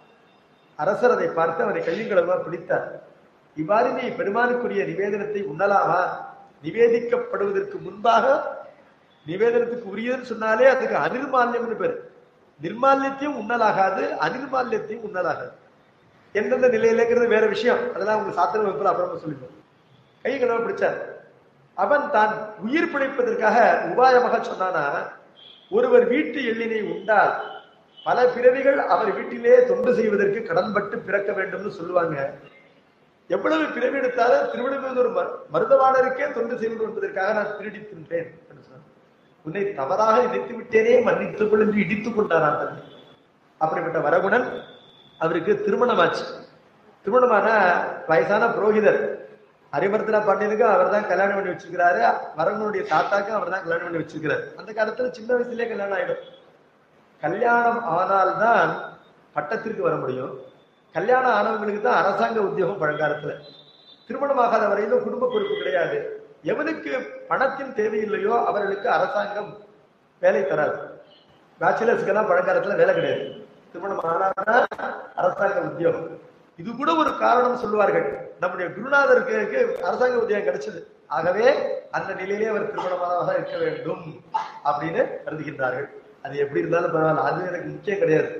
அரசர் அதை பார்த்து அவரை கையுங்களவா பிடித்தார் இவ்வாறு நீ பெருமானுக்குரிய நிவேதனத்தை உண்ணலாமா நிவேதிக்கப்படுவதற்கு முன்பாக நிவேதனத்துக்கு உரியதுன்னு சொன்னாலே அதுக்கு அனிர்மால்யம்னு பேரு நிர்மால்யத்தையும் உண்ணலாகாது அனிர்மால்யத்தையும் உண்ணலாகாது எந்தெந்த நிலையிலங்கிறது வேற விஷயம் அதெல்லாம் உங்களுக்கு சாத்திரம் வைப்பில் அப்புறமா சொல்லிடுவோம் கை கனவை பிடிச்சார் அவன் தான் உயிர் பிழைப்பதற்காக உபாயமாக சொன்னானா ஒருவர் வீட்டு எள்ளினை உண்டால் பல பிறவிகள் அவர் வீட்டிலே தொண்டு செய்வதற்கு கடன்பட்டு பிறக்க வேண்டும்னு சொல்லுவாங்க எவ்வளவு பிறவி எடுத்தாலும் திருவிழாவூர் மருதவாளருக்கே தொண்டு செய்வது என்பதற்காக நான் திருடி தின்றேன் என்று சொன்னார். உன்னை தவறாக நினைத்து விட்டேனே மன்னித்துக் கொள் என்று இடித்துக் கொண்டாராம் தன்னை அப்படிப்பட்ட வரகுணன் அவருக்கு திருமணமாச்சு திருமணமான வயசான புரோகிதர் ஹரிவர்தன பாண்டியனுக்கு அவர் தான் கல்யாணம் பண்ணி வச்சிருக்கிறாரு வரகுணனுடைய தாத்தாக்கும் அவர் தான் கல்யாணம் பண்ணி வச்சிருக்கிறாரு அந்த காலத்துல சின்ன வயசுலயே கல்யாணம் ஆயிடும் கல்யாணம் ஆனால்தான் பட்டத்திற்கு வர முடியும் கல்யாணம் ஆனவங்களுக்கு தான் அரசாங்க உத்தியோகம் பழங்காலத்துல திருமணமாகாத வரையிலும் குடும்ப பொறுப்பு கிடையாது எவனுக்கு பணத்தின் தேவையில்லையோ அவர்களுக்கு அரசாங்கம் வேலை தராது பேச்சுலர்ஸ்க்கெல்லாம் பழங்காலத்துல வேலை கிடையாது திருமணம் ஆனால்தான் அரசாங்க உத்தியோகம் இது கூட ஒரு காரணம் சொல்லுவார்கள் நம்முடைய குருநாதருக்கு அரசாங்க உத்தியோகம் கிடைச்சது ஆகவே அந்த நிலையிலே அவர் திருமணமானதாக இருக்க வேண்டும் அப்படின்னு கருதுகின்றார்கள் அது எப்படி இருந்தாலும் பரவாயில்ல அது எனக்கு முக்கியம் கிடையாது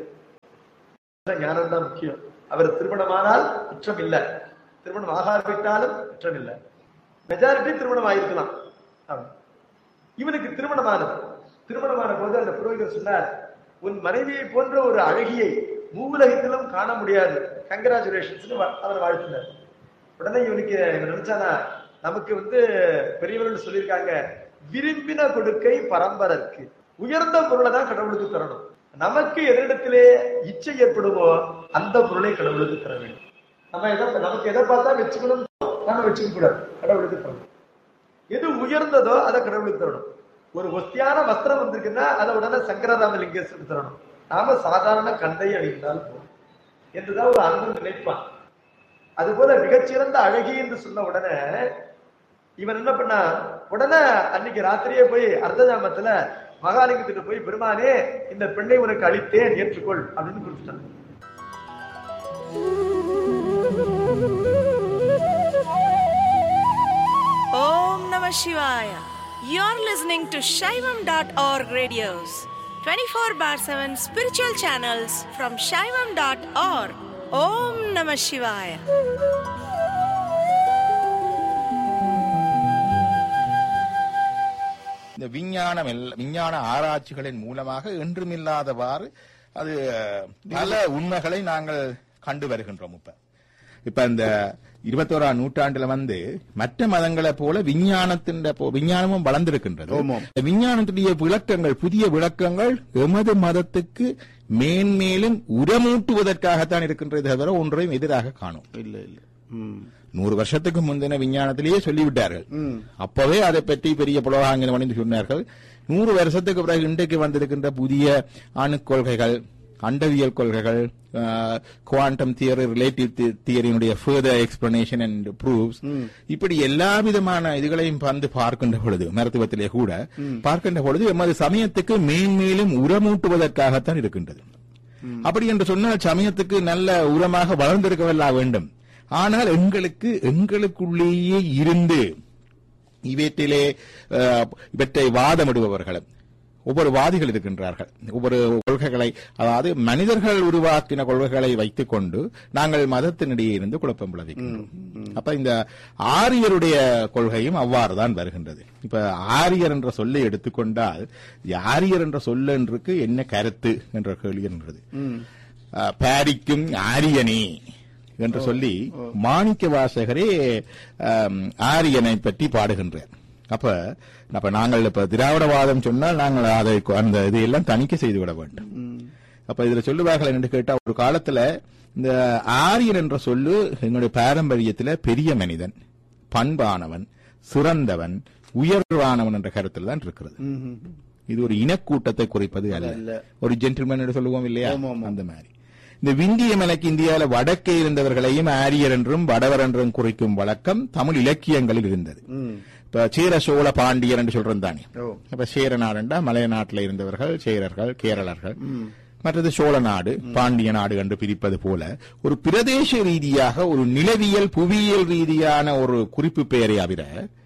ஞானம் தான் முக்கியம் அவர் திருமணமானால் குற்றம் இல்லை திருமணம் ஆகாவிட்டாலும் குற்றம் இல்லை மெஜாரிட்டி திருமணம் ஆயிருக்கலாம் ஆமா. இவனுக்கு திருமணமானது திருமணமான போது அந்த புரோகிதர் சொன்னார் உன் மனைவியை போன்ற ஒரு அழகியை மூவுலகத்திலும் காண முடியாது கங்கராச்சுலேஷன்ஸ் அவர் வாழ்த்தினார் உடனே இவனுக்கு இவன் நினைச்சானா நமக்கு வந்து பெரியவர்கள் சொல்லியிருக்காங்க விரும்பின கொடுக்கை பரம்பரருக்கு உயர்ந்த பொருளை தான் கடவுளுக்கு தரணும் நமக்கு எதிரிடத்திலே இச்சை ஏற்படுமோ அந்த பொருளை கடவுளுக்கு தர வேண்டும் நம்ம எதை நமக்கு எதை பார்த்தா வச்சுக்கணும் நாம வச்சுக்க கூடாது கடவுளுக்கு தரணும் எது உயர்ந்ததோ அதை கடவுளுக்கு தரணும் ஒரு ஒஸ்தியான வஸ்திரம் வந்திருக்குன்னா அதை உடனே சங்கரராமலிங்கேஸ்வருக்கு தரணும் நாம சாதாரண கந்தை அணிந்தால் போதும் என்றுதான் ஒரு அன்பு நினைப்பான் அதுபோல மிகச்சிறந்த அழகி என்று சொன்ன உடனே இவன் என்ன பண்ணா உடனே அன்னைக்கு ராத்திரியே போய் அர்த்தஜாமத்துல மகாலிங்கத்திட்ட போய் பெருமானே இந்த பெண்ணை உனக்கு அளித்தேன் ஏற்றுக்கொள் அப்படின்னு கொடுத்துட்டான் Om Namah Shivaya. You're listening to Shaivam.org radios, 24 bar 7 spiritual channels from Shaivam.org. Om Namah Shivaya. இந்த விஞ்ஞானம் எல்ல- விஞ்ஞான ஆராய்ச்சிகளின் மூலமாக என்றுமில்லாதவாறு அது பல உண்மைகளை நாங்கள் கண்டு வருகின்றோம் இப்ப இப்ப இந்த இருபத்தோராம் நூற்றாண்டுல வந்து மற்ற மதங்களை போல விஞ்ஞானத்தின் போ- விஞ்ஞானமும் வளர்ந்திருக்கின்றது இந்த விஞ்ஞானத்துடைய விளக்கங்கள் புதிய விளக்கங்கள் எமது மதத்துக்கு மேன்மேலும் உரமூட்டுவதற்காகத்தான் இருக்கின்றதை தவிர ஒன்றையும் எதிராக காணும் இல்ல இல்ல ம். நூறு வருஷத்துக்கு முந்தின விஞ்ஞானத்திலேயே சொல்லிவிட்டார்கள் அப்பவே அதை பற்றி பெரிய புலகாங்கின மணிந்து சொன்னார்கள் நூறு வருஷத்துக்கு பிறகு இன்றைக்கு வந்திருக்கின்ற புதிய அணுக்கொள்கைகள் அண்டவியல் கொள்கைகள் குவாண்டம் தியரி ரிலேட்டிவ் தியரியினுடைய ஃபர்தர் எக்ஸ்பிளனேஷன் அண்ட் ப்ரூவ்ஸ் இப்படி எல்லா விதமான இதுகளையும் வந்து பார்க்கின்ற பொழுது மருத்துவத்திலே கூட பார்க்கின்ற பொழுது எமது சமயத்துக்கு மேன்மேலும் உரமூட்டுவதற்காகத்தான் இருக்கின்றது அப்படி என்று சொன்னால் சமயத்துக்கு நல்ல உரமாக வளர்ந்திருக்கவல்லா வேண்டும் ஆனால் எங்களுக்கு எங்களுக்குள்ளேயே இருந்து இவற்றிலே அஹ், இவற்றை வாதமிடுபவர்களும் ஒவ்வொரு வாதிகள் இருக்கின்றார்கள் ஒவ்வொரு கொள்கைகளை அதாவது மனிதர்கள் உருவாக்கின கொள்கைகளை வைத்துக் கொண்டு நாங்கள் மதத்தினிடையே இருந்து குழப்பம் விளைவிக்கின்றோம் அப்ப இந்த ஆரியருடைய கொள்கையும் அவ்வாறுதான் வருகின்றது இப்ப ஆரியர் என்ற சொல்லை எடுத்துக்கொண்டால் இந்த ஆரியர் என்ற சொல்லென்றுக்கு என்ன கருத்து என்ற கேள்வி என்றது அஹ், பாரிக்கும் ஆரியனே என்று சொல்லி மாணிக்க வாசகரே ஆம், ஆரியனை பற்றி பாடுகின்றார் அப்ப அப்ப நாங்கள் இப்ப திராவிடவாதம் சொன்னால் நாங்கள் அதை அந்த இதையெல்லாம் தணிக்கை செய்து விட வேண்டும் அப்ப இதுல சொல்லுவார்கள் என்று கேட்டா ஒரு காலத்துல இந்த ஆரியன் என்ற சொல்லு எங்களுடைய பாரம்பரியத்துல பெரிய மனிதன் பண்பானவன் சிறந்தவன் உயர்வானவன் என்ற கருத்தில் தான் இருக்கிறது இது ஒரு இனக்கூட்டத்தை குறிப்பது அல்ல ஒரு ஜென்டில்மேன் என்று சொல்லுவோம் இல்லையா அந்த மாதிரி இந்த விந்திய மலைக்கு இந்தியாவில வடக்கே இருந்தவர்களையும் ஆரியர் என்றும் வடவர் என்றும் குறிக்கும் வழக்கம் தமிழ் இலக்கியங்களில் இருந்தது இப்ப சேர சோழ பாண்டியர் என்று சொல்றோம் தானே இப்ப சேர நாடுண்டா மலைய நாட்டில் இருந்தவர்கள் சேரர்கள் கேரளர்கள் மற்றது சோழ நாடு பாண்டிய நாடு என்று பிரிப்பது போல ஒரு பிரதேச ரீதியாக ஒரு நிலவியல் புவியியல் ரீதியான ஒரு குறிப்பு பெயரை தவிர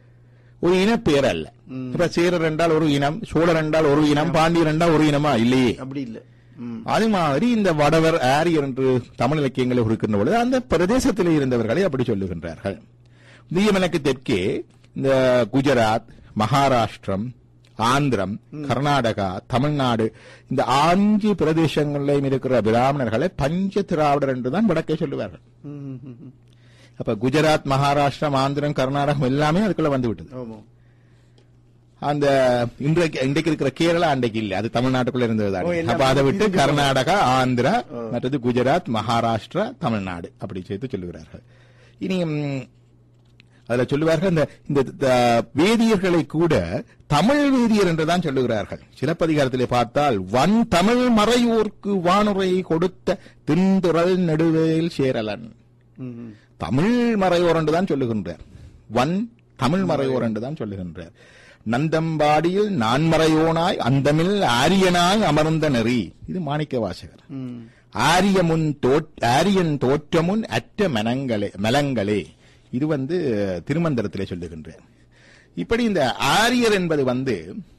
ஒரு இனப்பெயர் அல்ல இப்ப சேரர் என்றால் ஒரு இனம் சோழர் என்றால் ஒரு இனம் பாண்டியர் என்றால் ஒரு இனமா இல்லையே அப்படி இல்ல ம். அது மாதிரி இந்த வடவர் ஆரியர் என்று தமிழ் இலக்கியங்களை குறிக்கின்ற பொழுது அந்த பிரதேசத்திலே இருந்தவர்களை அப்படி சொல்லுகின்றார்கள் தீயமலைக்கு தெற்கே இந்த குஜராத் மகாராஷ்டிரம் ஆந்திரம் கர்நாடகா தமிழ்நாடு இந்த அஞ்சு பிரதேசங்களிலும் இருக்கிற பிராமணர்களை பஞ்ச திராவிடர் என்றுதான் வடக்கே சொல்லுவார்கள் ம், ம், ம். அப்ப குஜராத் மகாராஷ்டிரம் ஆந்திரம் கர்நாடகம் எல்லாமே அதுக்குள்ள வந்து விட்டது ஆமா அந்த இன்றைக்கு இன்றைக்கு இருக்கிற கேரளா அன்றைக்கு இல்ல அது தமிழ்நாட்டுக்குள்ள இருந்தது ஓ, எல்லாம் அப்ப அதை விட்டு பிரிச்சு கர்நாடகா ஆந்திரா மற்றது குஜராத் மகாராஷ்டிரா தமிழ்நாடு அப்படி சேர்த்து சொல்லுகிறார்கள் இனி ம், அதுல சொல்லுவார்கள் இந்த இந்த த- வேதியர்களை கூட தமிழ் வேதியர் என்றுதான் சொல்லுகிறார்கள் சிலப்பதிகாரத்திலே பார்த்தால் வன் தமிழ் மறையோர்க்கு வானுரை கொடுத்த திண்டுறல் நெடுவேல் சேரலன் ம், ம். தமிழ் மறையோர் என்று தான் சொல்லுகின்றார் வன் தமிழ் மறையோர் என்று தான் சொல்லுகின்றார் நந்தம்பாடியில் நான்மறையோனாய் அந்தமில் ஆரியனாய் அமர்ந்த நெறி இது மாணிக்க வாசகர் ம். ஆரியமுன் தோற்- ஆரியன் தோற்றமுன் அற்ற மனங்களே மலங்களே இது வந்து திருமந்திரத்திலே சொல்லுகின்றார் இப்படி இந்த ஆரியர் என்பது வந்து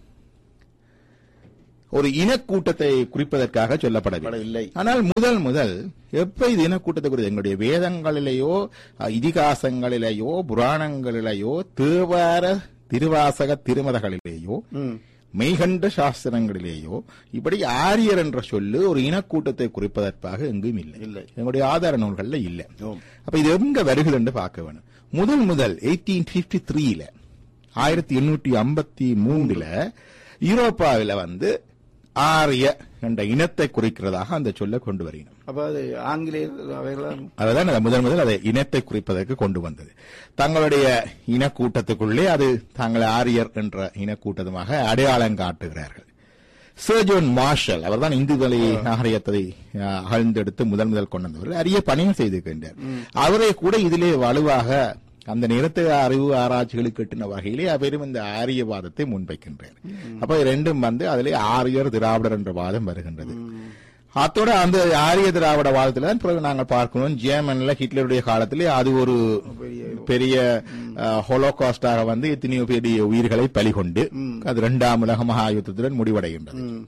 ஒரு இனக்கூட்டத்தை குறிப்பதற்காக சொல்லப்படவில்லை படவில்லை. ஆனால் முதல் முதல் எப்ப இது இனக்கூட்டத்தை குறித்து எங்களுடைய வேதங்களிலேயோ அஹ், இதிகாசங்களிலேயோ புராணங்களிலேயோ தேவார திருவாசக திருமதங்களிலேயோ ம். மெய்கண்ட சாஸ்திரங்களிலேயோ இப்படி ஆரியர் என்ற சொல்லு ஒரு இனக்கூட்டத்தை குறிப்பதற்காக எங்கும் இல்லை இல்லை. எங்களுடைய ஆதார நூல்கள்ல இல்ல ஆம். அப்ப இது எங்க வருகிறது என்று பார்க்க வேணும் முதல் முதல் எயிட்டீன் பிப்டி த்ரீல ஆயிரத்தி எண்ணூற்றி ஐம்பத்தி மூன்றுல யூரோப்பாவில வந்து ஆரிய என்ற இனத்தை குறிக்கிறதாக அந்த சொல்ல கொண்டு வருகிறோம் அப்ப அது ஆங்கிலேயர் அவைகளாம் அதுதான் அது முதல் முதல் அதை இனத்தை குறிப்பதற்கு கொண்டு வந்தது தங்களுடைய இனக்கூட்டத்துக்குள்ளே அது தாங்கள் ஆரியர் என்ற இனக்கூட்டமாக அடையாளம் காட்டுகிறார்கள் சர்ஜோன் மார்ஷல் அவர்தான் இந்து வழி நாகரிகத்தை அஹ், அகழ்ந்தெடுத்து முதல் முதல் கொண்டு வந்தவர் அரிய பணியும் செய்திருக்கின்றார் அவரை கூட இதிலே வலுவாக அந்த நேரத்து அறிவு ஆராய்ச்சிகளுக்கு எட்டின வகையிலே அவரும் இந்த ஆரியவாதத்தை முன்வைக்கின்றார் அப்ப ரெண்டும் வந்து அதிலே ஆரியர் திராவிடர் என்ற வாதம் வருகின்றது அத்தோட அந்த ஆரிய திராவிட வாதத்துல தான் பிறகு நாங்கள் பார்க்கணும் ஜேர்மன்ல ஹிட்லருடைய காலத்திலே அது ஒரு பெரிய ஹோலோகாஸ்டாக வந்து எத்தனையோ பெரிய உயிர்களை பலிகொண்டு அது இரண்டாம் உலக மகா யுத்தத்துடன் முடிவடைகின்றது ம்.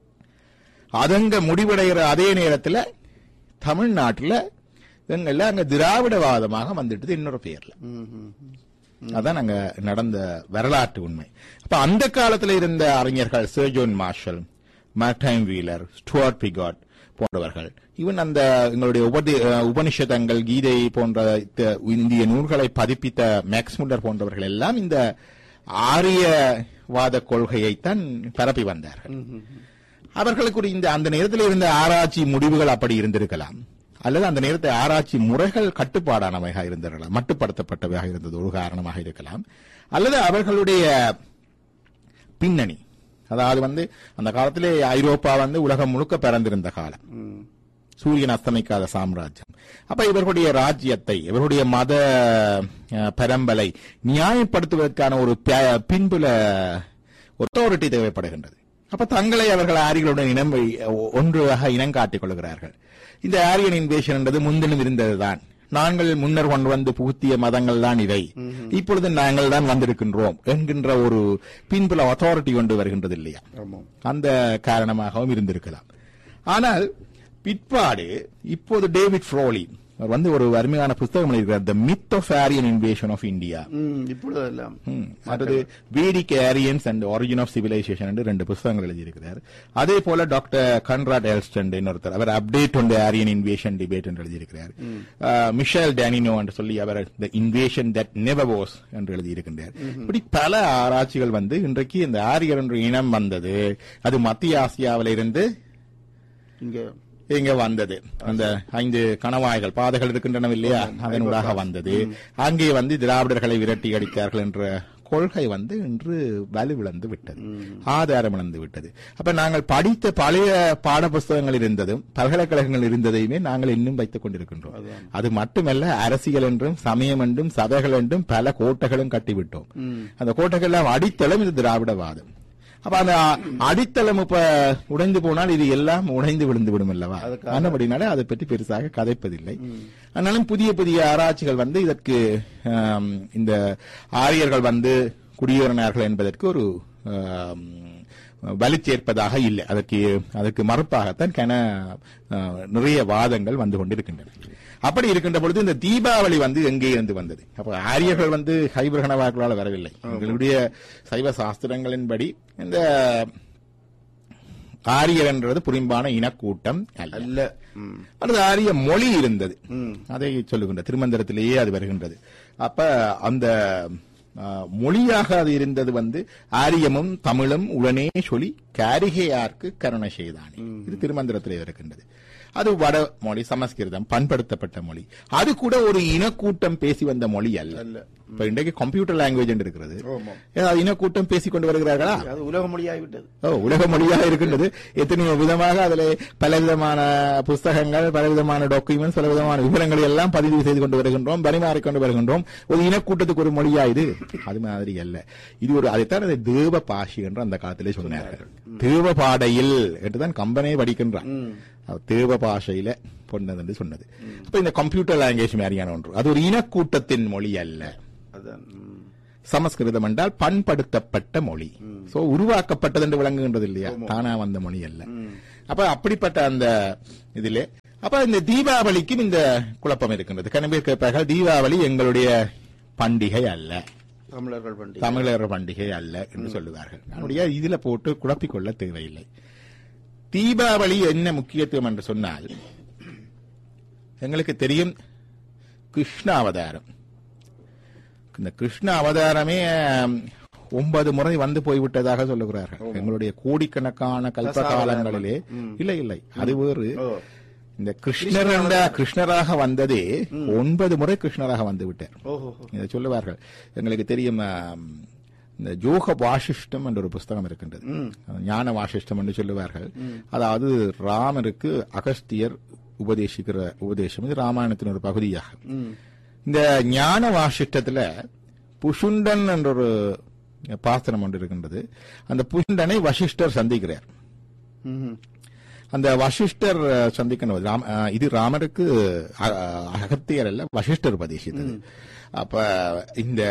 அதங்க முடிவடைகிற அதே நேரத்துல தமிழ்நாட்டுல எங்கள்ல அங்க திராவிடவாதமாக வந்துட்டது இன்னொரு பெயர்ல ம், ம், ம். அதான் அங்க நடந்த வரலாற்று உண்மை அப்ப அந்த காலத்துல இருந்த அறிஞர்கள் sir John Marshall Mortimer Wheeler Stuart Piggott போன்றவர்கள் ஈவன் அந்த எங்களுடைய உபதி அஹ், உபனிஷதங்கள் கீதை போன்ற த- இந்திய நூல்களை பதிப்பித்த மேக்ஸ் முல்லர் போன்றவர்கள் எல்லாம் இந்த ஆரியவாத கொள்கையைத்தான் பரப்பி வந்தார்கள் அவர்களுக்கு ஒரு இந்த அந்த நேரத்தில் இருந்த ஆராய்ச்சி முடிவுகள் அப்படி இருந்திருக்கலாம் அல்லது அந்த நேரத்தை ஆராய்ச்சி முறைகள் கட்டுப்பாடானவையாக இருந்திருக்கலாம் மட்டுப்படுத்தப்பட்டவையாக இருந்தது ஒரு காரணமாக இருக்கலாம் அல்லது அவர்களுடைய பின்னணி அதாவது வந்து அந்த காலத்திலே ஐரோப்பா வந்து உலகம் முழுக்க பிறந்திருந்த காலம் ம். சூரியன் அஸ்தமிக்காத சாம்ராஜ்யம் அப்ப இவர்களுடைய ராஜ்யத்தை இவர்களுடைய மத அஹ், பரம்பலை நியாயப்படுத்துவதற்கான ஒரு ப- பின்புல ஒத்தாரிட்டி தேவைப்படுகின்றது அப்ப தங்களை அவர்கள் ஆரியர்களுடன் இனம் வை- ஒன்றாக இனம் காட்டிக் கொள்கிறார்கள் இந்த ஆரியன் இன்வேஷன் என்றது முன்தினம் இருந்ததுதான் நாங்கள் முன்னர் கொண்டு வந்து புகுத்திய மதங்கள் தான் இவை இப்பொழுது நாங்கள் தான் வந்திருக்கின்றோம் என்கின்ற ஒரு பின்புல அத்தாரிட்டி கொண்டு வருகின்றது இல்லையா ஆமாம் அந்த காரணமாகவும் இருந்திருக்கலாம் ஆனால் பிற்பாடு இப்போது டேவிட் ஃப்ரோலி அவர் வந்து ஒரு அருமையான புஸ்தகம் எழுதியிருக்கிறார் the myth of Aryan invasion of India ம், இப்பொழுதெல்லாம் அடுத்தது Vedic Aryans and origin of civilisation என்று ரெண்டு புத்தகங்கள் எழுதியிருக்கிறார் அதே போல டாக்டர் கன்ராட் எல்ஸ்டன் இன்னொருத்தர் அவர் update on the Aryan invasion debate என்று எழுதியிருக்கிறார் மிஷேல் டேனினோ என்று சொல்லி அவர் the invasion that never was என்று எழுதியிருக்கின்றார் இப்படி பல ஆராய்ச்சிகள் வந்து இன்றைக்கு இந்த ஆரியர் என்ற இனம் வந்தது அது மத்திய ஆசியாவில இருந்து இங்க இங்க வந்தது அந்த ஐந்து கணவாய்கள் பாதைகள் இருக்கின்றன இல்லையா அதனூடாக வந்தது அங்கே வந்து திராவிடர்களை விரட்டி அடித்தார்கள் என்ற கொள்கை வந்து இன்று வலுவிழந்து விட்டது ஆதாரம் இழந்து விட்டது அப்ப நாங்கள் படித்த பழைய பாட புஸ்தகங்கள் இருந்ததும் பல்கலைக்கழகங்கள் இருந்ததையுமே நாங்கள் இன்னும் வைத்துக் கொண்டிருக்கின்றோம் அது மட்டுமல்ல அரசியல் என்றும் சமயம் என்றும் சபைகள் என்றும் பல கோட்டைகளும் கட்டிவிட்டோம் அந்த கோட்டைகள் எல்லாம் அடித்தளம் இது திராவிடவாதம் அப்ப அந்த அடித்தளம் இப்ப உடைந்து போனால் இது எல்லாம் உடைந்து விழுந்து விடும் அல்லவா அதுக்காக- ஆனபடினாலே அதை பற்றி பெருசாக கதைப்பதில்லை ஆனாலும் புதிய புதிய ஆராய்ச்சிகள் வந்து இதற்கு ஆம், இந்த ஆரியர்கள் வந்து குடியேறினார்கள் என்பதற்கு ஒரு ஆம், வலுச்சேர்ப்பதாக இல்லை அதற்கு அதற்கு மறுப்பாகத்தான் கன அஹ், நிறைய வாதங்கள் வந்து கொண்டிருக்கின்றன அப்படி இருக்கின்ற பொழுது இந்த தீபாவளி வந்து எங்கே இருந்து வந்தது அப்ப ஆரியர்கள் வந்து ஹைபிரகணவாக்களால் வரவில்லை எங்களுடைய சைவ சாஸ்திரங்களின்படி இந்த ஆரியர் என்றது புரிம்பான இனக்கூட்டம் அல்ல அல்ல ம். அடுத்து ஆரிய மொழி இருந்தது அதை சொல்லுகின்ற திருமந்திரத்திலேயே அது வருகின்றது அப்ப அந்த ஆ, மொழியாக அது இருந்தது வந்து ஆரியமும் தமிழும் உடனே சொல்லி காரிகையார்க்கு கருணை செய்தானே இது திருமந்திரத்திலே இருக்கின்றது அது வட மொழி சமஸ்கிருதம் பண்படுத்தப்பட்ட மொழி அது கூட ஒரு இனக்கூட்டம் பேசி வந்த மொழி அல்ல அல்ல. இப்ப இன்றைக்கு கம்ப்யூட்டர் லாங்குவேஜ் என்று இருக்கிறது ஆமாம். ஏதாவது இனக்கூட்டம் பேசிக் கொண்டு வருகிறார்களா அது உலக மொழியாகிவிட்டது ஓ உலக மொழியாக இருக்கின்றது எத்தனையோ விதமாக அதில் பல விதமான புஸ்தகங்கள் பல விதமான டாக்குமெண்ட்ஸ் பல விதமான விவரங்களை எல்லாம் பதிவு செய்து கொண்டு வருகின்றோம் பரிமாறிக் கொண்டு வருகின்றோம் ஒரு இனக்கூட்டத்துக்கு ஒரு மொழியா இது அது மாதிரி அல்ல இது ஒரு அதைத்தான் அதை தேவ பாஷி என்று அந்த காலத்திலே சொன்னார்கள் தேவ பாடையில் என்றுதான் கம்பனே படிக்கின்றான் அவர் தேவ பாஷையில பொன்னது என்று சொன்னது அப்ப இந்த கம்ப்யூட்டர் லாங்குவேஜ் மாதிரியான ஒன்று அது ஒரு இனக்கூட்டத்தின் மொழி அல்ல அதான் ம். சமஸ்கிருதம் என்றால் பண்படுத்தப்பட்ட மொழி சோ உருவாக்கப்பட்டது என்று விளங்குகின்றது இல்லையா தானா வந்த மொழி அல்ல அப்ப அப்படிப்பட்ட அந்த இதிலே அப்ப இந்த தீபாவளிக்கும் இந்த குழப்பம் இருக்கின்றது கனவே கேட்பார்கள் தீபாவளி எங்களுடைய பண்டிகை அல்ல தமிழர்கள் பண்டிகை தமிழர் பண்டிகை அல்ல என்று சொல்லுவார்கள் நம்முடைய இதுல போட்டு குழப்பிக்கொள்ள தேவையில்லை தீபாவளி என்ன முக்கியத்துவம் என்று சொன்னால் எங்களுக்கு தெரியும் கிருஷ்ண அவதாரம் இந்த கிருஷ்ண அவதாரமே ஆம், ஒன்பது முறை வந்து போய்விட்டதாக சொல்லுகிறார்கள் எங்களுடைய கோடிக்கணக்கான கல்ப காலங்களிலே இல்லை இல்லை அது வேறு ஓ. இந்த கிருஷ்ணர் என்ற கிருஷ்ணராக வந்ததே ஒன்பது முறை கிருஷ்ணராக வந்து விட்டார் ஓஹோ இதை சொல்லுவார்கள் எங்களுக்கு தெரியும் ஆம், இந்த ஜோக வாசிஷ்டம் என்ற ஒரு புஸ்தகம் இருக்கின்றது ஞான வாசிஷ்டம் என்று சொல்லுவார்கள் அதாவது ராமருக்கு அகஸ்தியர் உபதேசிக்கிற உபதேசம் இது ராமாயணத்தின் ஒரு பகுதியாகும் இந்த ஞான வாசிஷ்டத்துல புஷுண்டன் என்ற ஒரு பாசனம் ஒன்று இருக்கின்றது அந்த புஷுண்டனை வசிஷ்டர் சந்திக்கிறார் ம்ஹும். அந்த வசிஷ்டர் அஹ், சந்திக்கணும் ராம அஹ், இது ராமருக்கு அ- அ- அகத்தியர் அல்ல வசிஷ்டர் உபதேசித்தது அப்ப இந்த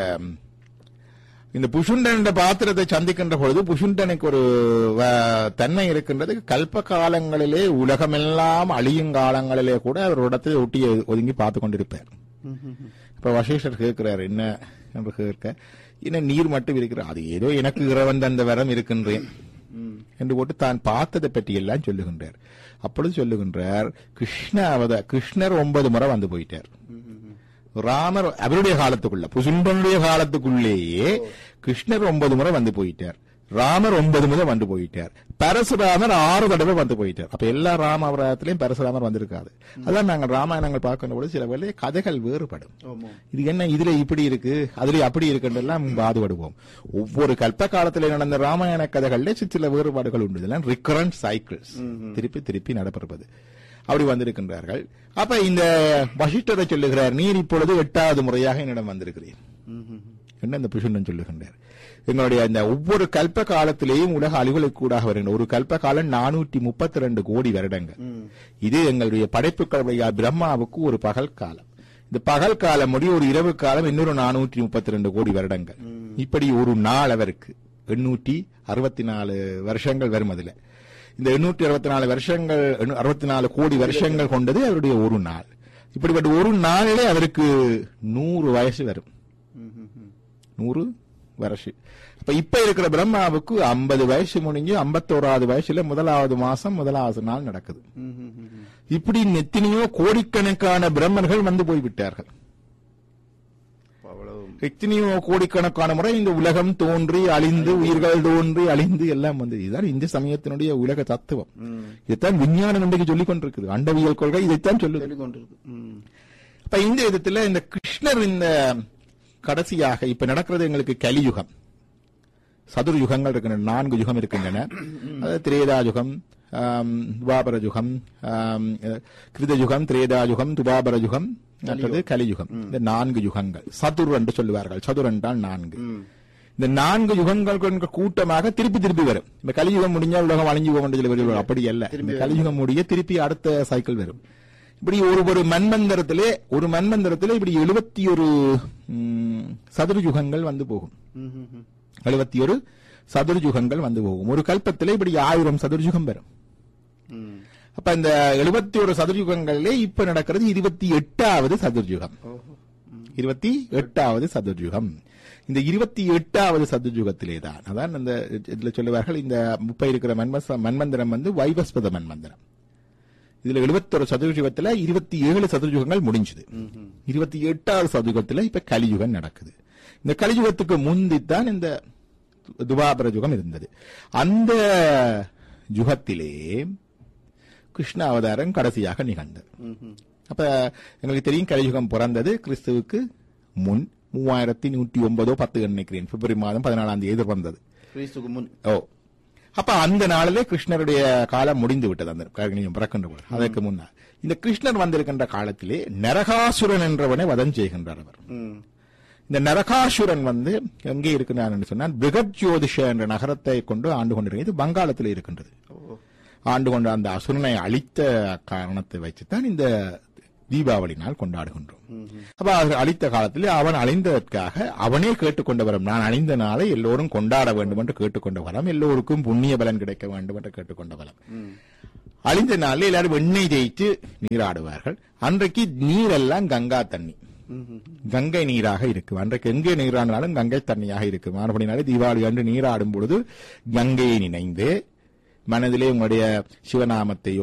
இந்த புஷுண்டன் என்ற பாத்திரத்தை சந்திக்கின்ற பொழுது புஷுண்டனுக்கு ஒரு வ- தன்மை இருக்கின்றது கல்ப காலங்களிலே உலகமெல்லாம் அழியும் காலங்களிலே கூட அவர் இடத்தை ஒட்டி ஒதுங்கி பார்த்து கொண்டிருப்பார் இப்ப வசிஷ்டர் கேட்கிறார் என்ன என்று கேட்க என்ன நீர் மட்டும் இருக்கிறார் அது ஏதோ எனக்கு இறைவன் தந்த வரம் இருக்கின்றேன் என்று போட்டு தான் பார்த்ததை பற்றி எல்லாம் சொல்லுகின்றார் அப்பொழுது சொல்லுகின்றார் கிருஷ்ண அவத கிருஷ்ணர் ஒன்பது முறை வந்து போயிட்டார் ராமர் அவருடைய காலத்துக்குள்ள புசுண்டனுடைய காலத்துக்குள்ளேயே கிருஷ்ணர் ஒன்பது முறை வந்து போயிட்டார் ராமர் ஒன்பது முறை வந்து போயிட்டார் பரசுராமர் ஆறு தடவை வந்து போயிட்டார் அப்ப எல்லா ராம அவதாரத்திலையும் பரசுராமர் வந்திருக்காது அதான் நாங்கள் ராமாயணங்கள் பார்க்கின்ற பொழுது சில வேளை கதைகள் வேறுபடும் ஆமா இது என்ன இதுல இப்படி இருக்கு அதுல அப்படி இருக்குன்றெல்லாம் பாதுபடுவோம் ஒவ்வொரு கல்ப காலத்துல நடந்த ராமாயண கதைகள்ல சி- சில வேறுபாடுகள் உண்டு இதெல்லாம் ரிகரண்ட் சைக்கிள்ஸ் திருப்பி திருப்பி நடைபெறுவது அப்படி வந்திருக்கின்றார்கள் அப்ப இந்த வசிஷ்டரை சொல்லுகிறார் நீர் இப்பொழுது எட்டாவது முறையாக என்னிடம் வந்திருக்கிறீர் என்ன இந்த புஷுண்டன் சொல்லுகின்றார் எங்களுடைய இந்த ஒவ்வொரு கல்ப காலத்திலேயும் உலக அலுவலுக்கு கூடாக வருகின்ற ஒரு கல்ப காலம் நானூற்றி முப்பத்தி ரெண்டு கோடி வருடங்கள் இது எங்களுடைய படைப்புகளுடைய பிரம்மாவுக்கு ஒரு பகல் காலம் இந்த பகல் காலம் முடிய ஒரு இரவு காலம் இன்னொரு நானூற்றி முப்பத்தி ரெண்டு கோடி வருடங்கள் இப்படி ஒரு நாள் அவருக்கு எண்ணூற்றி அறுபத்தி நாலு வருஷங்கள் வரும் அதுல இந்த எண்ணூற்றி அறுபத்தி நாலு வருஷங்கள் அறுபத்தி நாலு கோடி வருஷங்கள் கொண்டது அவருடைய ஒரு நாள் இப்படிப்பட்ட ஒரு நாளிலே அவருக்கு நூறு வயசு வரும் நூறு வருஷம் அப்ப இப்ப இருக்கிற பிரம்மாவுக்கு ஐம்பது வயசு முடிஞ்சு ஐம்பத்தோராவது வயசுல முதலாவது மாசம் முதலாவது நாள் நடக்குது இப்படி எத்தனையோ கோடிக்கணக்கான பிரம்மர்கள் வந்து போய்விட்டார்கள் அவ்வளவு எத்தனையோ கோடிக்கணக்கான முறை இந்த உலகம் தோன்றி அழிந்து உயிர்கள் தோன்றி அழிந்து எல்லாம் வந்து இதுதான் இந்த சமயத்தினுடைய உலக தத்துவம் இதைத்தான் விஞ்ஞானம் இன்றைக்கு சொல்லிக் கொண்டிருக்குது அண்டவியல் கொள்கை இதைத்தான் சொல்லுது சொல்லிக் கொண்டிருக்கு ம். அப்ப இந்த விதத்துல இந்த கிருஷ்ணர் இந்த கடைசியாக இப்ப நடக்கிறது எங்களுக்கு கலியுகம் சதுர் யுகங்கள் இருக்கின்றன நான்கு யுகம் இருக்கின்றன அதாவது திரேதா யுகம் ஆம், துவாபர யுகம் ஆம், அஹ், கிருத யுகம் திரேதா யுகம் துபாபர யுகம் மற்றது கலியுகம் இந்த நான்கு யுகங்கள் சதுர் என்று சொல்லுவார்கள் சதுர் என்றால் நான்கு இந்த நான்கு யுகங்கள் கொண்ட கூட்டமாக திருப்பி திருப்பி வரும் இந்த கலியுகம் முடிஞ்சா உலகம் அழிஞ்சு போகும் என்று சொல்லி வருவார்கள். அப்படி அல்ல இந்த கலியுகம் முடிய திருப்பி அடுத்த சைக்கிள் வரும் இப்படி ஒரு ஒரு மன்மந்திரத்திலே ஒரு மன்மந்திரத்திலே இப்படி எழுபத்தி ஒரு சதுர யுகங்கள் வந்து போகும் ம், ம், ம். எழுபத்தி ஒரு சதுர்யுகங்கள் வந்து போகும் ஒரு கல்பத்திலே இப்படி ஆயிரம் சதுர்யுகம் வரும் ம். அப்ப இந்த எழுபத்தி ஒரு சதுர்யுகங்களிலே இப்ப நடக்கிறது இருபத்தி எட்டாவது சதுர்யுகம் ஓஹோ. ம். இருபத்தி எட்டாவது சதுர்யுகம் இந்த இருபத்தி எட்டாவது சதுர்யுகத்திலே தான் அதான் இந்த இதுல சொல்லுவார்கள் இந்த முப்ப இருக்கிற மன்மச மன்மந்திரம் வந்து வைவஸ்பத மன்மந்திரம் இதுல எழுபத்தொரு சதுர்யுகத்துல இருபத்தி ஏழு சதுர்யுகங்கள் முடிஞ்சது ம்ஹும். இருபத்தி எட்டாவது சதுர்யுகத்துல இப்ப கலியுகம் நடக்குது இந்த கலியுகத்துக்கு முந்தித்தான் இந்த துவாபர யுகம் இருந்தது அந்த யுகத்திலே கிருஷ்ண அவதாரம் கடைசியாக நிகழ்ந்தது ம்ஹும். அப்ப எங்களுக்கு தெரியும் கலியுகம் பிறந்தது கிறிஸ்துவுக்கு முன் மூவாயிரத்தி நூற்றி ஒன்பதோ பத்து நினைக்கிறேன் பிப்ரவரி மாதம் பதினாலாம் தேதி பிறந்தது கிறிஸ்துக்கு முன் ஓ அப்ப அந்த நாளிலே கிருஷ்ணருடைய காலம் முடிந்து விட்டது அந்த கலியுகம் பிறக்கின்ற போது அதற்கு முன்னால் இந்த கிருஷ்ணர் வந்திருக்கின்ற காலத்திலே நரகாசுரன் என்றவனை வதம் செய்கின்றார் அவர் ம். இந்த நரகாசுரன் வந்து எங்கே இருக்கிறார் என்று சொன்னால் பிருகத் ஜோதிஷ என்ற நகரத்தை கொண்டு ஆண்டு கொண்டிருக்கிறது இது வங்காளத்தில் இருக்கின்றது ஓ. ஆண்டு கொண்ட அந்த அசுரனை அழித்த காரணத்தை வைத்துத்தான் இந்த தீபாவளி நாள் கொண்டாடுகின்றோம் அப்ப அவர் அழித்த காலத்தில் அவன் அழிந்ததற்காக அவனே கேட்டுக்கொண்ட வரம் நான் அழிந்த நாளை எல்லோரும் கொண்டாட வேண்டும் என்று கேட்டுக்கொண்ட வரம் எல்லோருக்கும் புண்ணிய பலன் கிடைக்க வேண்டும் என்று கேட்டுக்கொண்ட வரம் ம். அழிந்த நாளில் எல்லாரும் எண்ணெய் தேய்த்து நீராடுவார்கள் அன்றைக்கு நீரெல்லாம் கங்கா தண்ணி ம்ஹும். கங்கை நீராக இருக்கும் அன்றைக்கு எங்கே நீராடினாலும் கங்கை தண்ணியாக இருக்கும் மறுபடினாலே தீபாவளி அன்று நீராடும் பொழுது கங்கையை நினைந்து மனதிலே உங்களுடைய சிவநாமத்தையோ